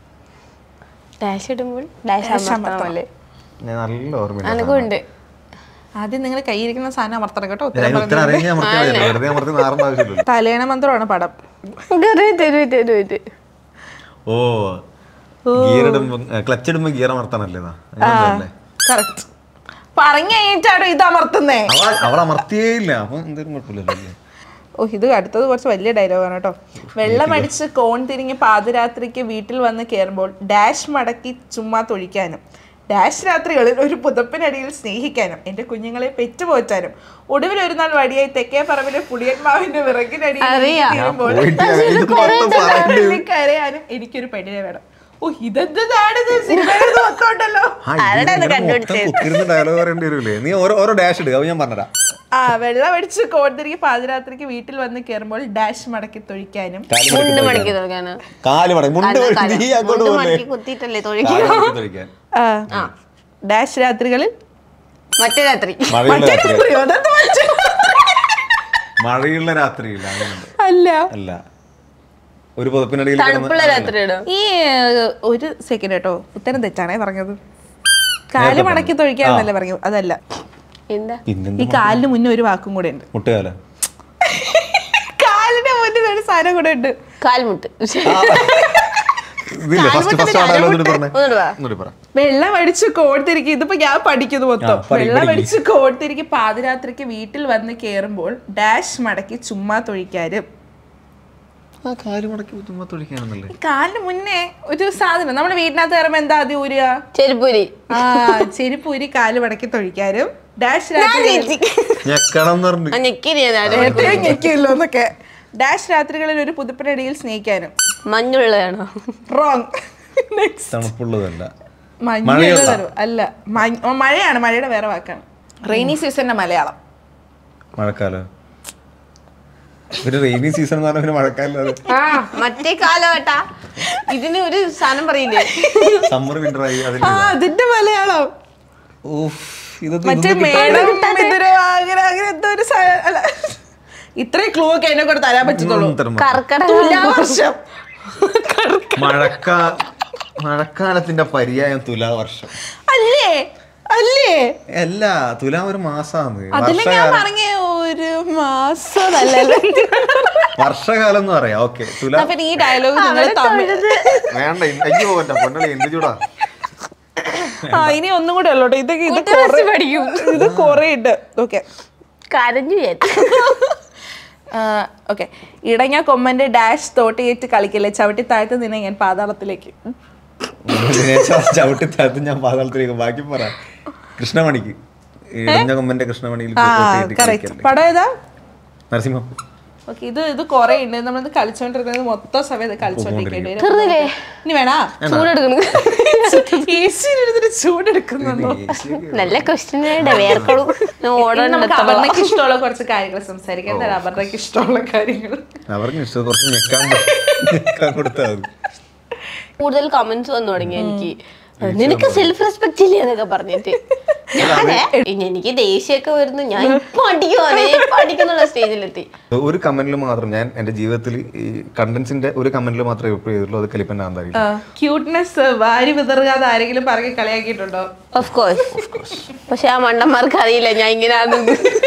ഡാഷ് ഇടുമ്പോൾ ഡാഷ് അമർത്തണമല്ലേ ഞാൻ നല്ല ഓർമ്മയില്ല അനക്കുണ്ട് ആദ്യം നിങ്ങൾ കയ്യിരിക്കുന്ന സാധനം അമർത്തണം കേട്ടോ ഉത്തരം ഞാൻ ഉത്തരം അറിയാൻ ഞാൻ മറക്കാൻ പറ്റില്ല. വെറുതെ അമർത്തി മാറേണ്ട ആവശ്യമില്ലല്ലോ തലേണ മന്ത്രമാണ് പടം തരൂ തരൂ ഇത് ഓ ഗിയർ ഇടുമ്പോ ക്ലച്ച് ഇടുമ്പോ ഗിയർ അമർത്താനല്ലേ ഇതാ? അങ്ങനെയല്ലേ? കറക്റ്റ് പറഞ്ഞു കഴിഞ്ഞിട്ടാണോ ഇത് അമർത്തുന്നേ അവൾ അവൾ അമർത്തിയേ ഇല്ല അപ്പൊ എന്തെങ്കിലും കുഴപ്പമില്ലല്ലോ അല്ലേ ഓ ഇത് അടുത്തത് കുറച്ച് വലിയ ഡയലോഗാണ് കേട്ടോ വെള്ളമടിച്ച് കോൺ തിരിഞ്ഞ് പാതിരാത്രിക്ക് വീട്ടിൽ വന്ന് കയറുമ്പോൾ ഡാഷ് മടക്കി ചുമ്മാ തൊഴിക്കാനും ഡാഷ് രാത്രികളിൽ ഒരു പുതപ്പിനടിയിൽ സ്നേഹിക്കാനും എൻ്റെ കുഞ്ഞുങ്ങളെ പെറ്റുപോറ്റാനും ഒടുവിൽ ഒരു നാൾ വടിയായി തെക്കേ പറമ്പിലെ പുളിയന്മാവിന്റെ വിറകിനടിയിൽ അറിയാം. വീഴുമ്പോൾ പോയിട്ട് ഇത് മൊത്തം പറയണ്ടേ? കരയാനും എനിക്കൊരു പെണ്ണിനെ വേണം ഓ ഇതെന്താണിത് സിനിമയുടെ മൊത്തം ഉണ്ടല്ലോ ആ, ഇത് ആരുടെ അത് ഇങ്ങനെ കണ്ടുപിടിച്ചത്? മൊത്തം കുത്തിരുന്ന് ഡയലോഗ് പറയേണ്ടി വരൂലേ നീ ഓരോ ഓരോ ഡാഷ് ഇടുക അത് ഞാൻ പറഞ്ഞുതരാം ആ വെള്ളം അടിച്ച് കോടതിരിക്ക് പാതിരാത്രിക്ക് വീട്ടിൽ വന്ന് കയറുമ്പോൾ ഡാഷ് മടക്കി തൊഴിക്കാനും കാല് മുണ്ട് മടക്കി മടക്കി തുടങ്ങാന് കാല് മടക്കി മുണ്ട് മടക്കി നീ അങ്ങോട്ട് മുണ്ട് പോലെ മടക്കി കുത്തിയിട്ടല്ലേ തൊഴിക്കും കാല് മടക്കി തൊഴിക്കാൻ. ആ ഡാഷ് രാത്രികളിൽ മറ്റേ രാത്രി മഴയുള്ള രാത്രി അയ്യോ, അതെന്ത് മറ്റേ? മഴയുള്ള രാത്രിയില്ല അങ്ങനെയുണ്ട് അല്ല അല്ല ഒരു പുതപ്പിനടിയിൽ കിടന്ന് തണുപ്പുള്ള രാത്രിയിടോ ഈ ഏഹ്, ഒരു സെക്കൻഡ് കേട്ടോ ഉത്തരം തെറ്റാണേ പറഞ്ഞത് കാല് മടക്കി തൊഴിക്കാന്നല്ലേ പറഞ്ഞു അതല്ല എന്താ പിന്നെന്താ ഈ കാലിന് മുന്നേ ഒരു വാക്കും കൂടെ ഉണ്ട് മുട്ടുകാല കാലിന്റെ മുന്നിൽ ഒരു സാധനം കൂടെ ഉണ്ട് കാൽമുട്ട് ഇതില്ലേ ഫസ്റ്റ് ഫസ്റ്റ് ആണല്ലോ എന്നിട്ട് പറഞ്ഞേ ഒന്നുകൂടെ വാ. എന്നിട്ട് പറ വെള്ളം അടിച്ച് കോടതിരിക്ക് ഇതിപ്പോ ഞാൻ പഠിക്കുന്നു മൊത്തം ആ, പഠി, വെള്ളം പഠിക്ക്. അടിച്ച് കോടതിരിക്ക് പാതിരാത്രിക്ക് വീട്ടിൽ വന്ന് കേറുമ്പോൾ ഡാഷ് മടക്കി ചുമ്മാ തൊഴിക്കാരും ആ കാല് മടക്കി ചുമ്മാ തൊഴിക്കാണെന്നല്ലേ ഈ കാലിന് മുന്നേ ഒരു സാധനം നമ്മുടെ വീട്ടിനകത്ത് കയറുമ്പോ എന്താ ആദ്യം ഊരുക ചെരുപ്പൂരി ആ ചെരുപ്പ് ഊരി കാല് മടക്കി തൊഴിക്കാരും ഡാഷ് രാത്രികളിൽ ഞെക്കണം എന്ന് പറഞ്ഞു ആ ഞെക്കിരി ഞാൻ ആരോ. എത്രയും ഞെക്കിയല്ലോ എന്നൊക്കെ ഡാഷ് രാത്രികളിൽ ഒരു പുതുപ്പനടിയിൽ സ്നേഹിക്കാനും മഞ്ഞുള്ളതാണോ റോങ് തണുപ്പുള്ളതല്ല മഞ്ഞ് മഴയുള്ള. തരും അല്ല മഞ്ഞ്- ഓ, മഴയാണ് മഴയുടെ വേറെ വാക്കാണ് റെയിനി സീസണിന്റെ മലയാളം മഴക്കാലം ഒരു റെയിനി സീസൺ എന്ന് പറഞ്ഞാൽ പിന്നെ മഴക്കാലം അത് ആ മറ്റേ കാലഘട്ടാ ഇതിന് ഒരു സാധനം പറയില്ലേ സമ്മർ വിന്റർ ആയി അതിൽ ആ അതിന്റെ മലയാളം ഊഫ്, ഇതൊക്കെ മറ്റേ ഇതൊന്നും മേടം മിഥുനം, അങ്ങനെ അങ്ങനെ എന്തോ ഒരു സാ- അല്ല ഇത്രയും ക്ലൂ ഒക്കെ എന്നെ കൂടെ തരാൻ പറ്റത്തുള്ളൂ കിട്ടാൻ തരും. കർക്കടക തുലാവർഷം മഴക്കാ മഴക്കാലത്തിന്റെ പര്യായം തുലാവർഷം അല്ലേ അല്ലേ അല്ല തുലാ ഒരു മാസാണ് അതില് ഞാൻ വർഷകാലം പറഞ്ഞ ഒരു മാസം അല്ലല്ലോ വർഷകാലം എന്ന് പറയാം ഓക്കെ തുലാ അപ്പൊ ഈ ഡയലോഗ് നിങ്ങൾ തമിഴ് വേണ്ട ഇ- അയ്യോ എന്റെ പൊന്നളി എന്ത് ചൂടാ ആ ഇനി ഒന്നും കൂടെ ഉള്ളൂ ട്ടോ. ഇതൊക്കെ ഇത് കുറേ പഠിക്കും ഇത് കുറേ ഉണ്ട് ഓക്കെ കരഞ്ഞു ഞാൻ ഓക്കെ ഇടഞ്ഞ കൊമ്മന്റെ ഡാഷ് തോട്ടിയേറ്റ് കളിക്കല്ലേ ചവിട്ടി താഴ്ത്ത് നിന്നെ ഞാൻ പാതാളത്തിലേക്ക് ചവിട്ടി താഴത്ത് ഞാൻ പാതാളത്തിലേക്ക് ബാക്കി പറ കൃഷ്ണമണിക്ക് ഇടഞ്ഞ കൊമ്പന്റെ കൃഷ്ണമണിയിൽ ആ കൊട്ടിയിട്ട് കറക്റ്റ് കളിക്കല്ലേ. പടം ഏതാ നരസിംഹം ഓക്കെ ഇത് ഇത് കുറേ ഉണ്ട് നമ്മളിത് കളിച്ചോണ്ടിരിക്കുന്നത് മൊത്തം സമയം ഇത് കളിച്ചോണ്ടിരിക്കേണ്ടി വരും തീർന്നില്ലേ ഇനി വേണാ ചൂടെടുക്കണു എ സിയിലിരുന്നിട്ട് ചൂടെടുക്കുന്നു നല്ല ക്വസ്റ്റ്യൻ വേർക്കളൂ ഞാൻ ഓടാൻ നമുക്ക് അപർണയ്ക്ക് ഇഷ്ടമുള്ള കുറച്ച് കാര്യങ്ങൾ സംസാരിക്കാം എന്താണ് അപർണയ്ക്ക് ഇഷ്ടമുള്ള കാര്യങ്ങൾ അവർക്ക് ഇഷ്ടം കുറച്ച് ഞെക്കാൻ ഞെക്കാൻ കൊടുത്താൽ മതി കൂടുതൽ കമന്റ്സ് വന്നു തുടങ്ങി എനിക്ക് നിനക്ക് സെൽഫ് റെസ്പെക്ട് ഇല്ലേ എന്നൊക്കെ പറഞ്ഞിട്ട് ഞാനേ എനിക്ക് ദേഷ്യമൊക്കെ വരുന്നു ഞാൻ ഇപ്പൊ അടിക്കുവാണ് ഇപ്പൊ അടിക്കുന്നുള്ള സ്റ്റേജിലെത്തി ഒരു കമന്റിൽ മാത്രം ഞാൻ എന്റെ ജീവിതത്തിൽ ഈ കണ്ടന്റ്സിന്റെ ഒരു കമന്റിൽ മാത്രമേ റിപ്ലൈ ചെയ്തിട്ടുള്ളൂ അത് കലിപ്പൻ ആന്തായിരിക്കും ക്യൂട്ട്നെസ് വാരി വിതറുകാതെ ആരെങ്കിലും പറഞ്ഞ് കളിയാക്കിയിട്ടുണ്ടോ ഓഫ് കോഴ്സ് പക്ഷെ ആ മണ്ടന്മാർക്ക് അറിയില്ല ഞാൻ ഇങ്ങനെ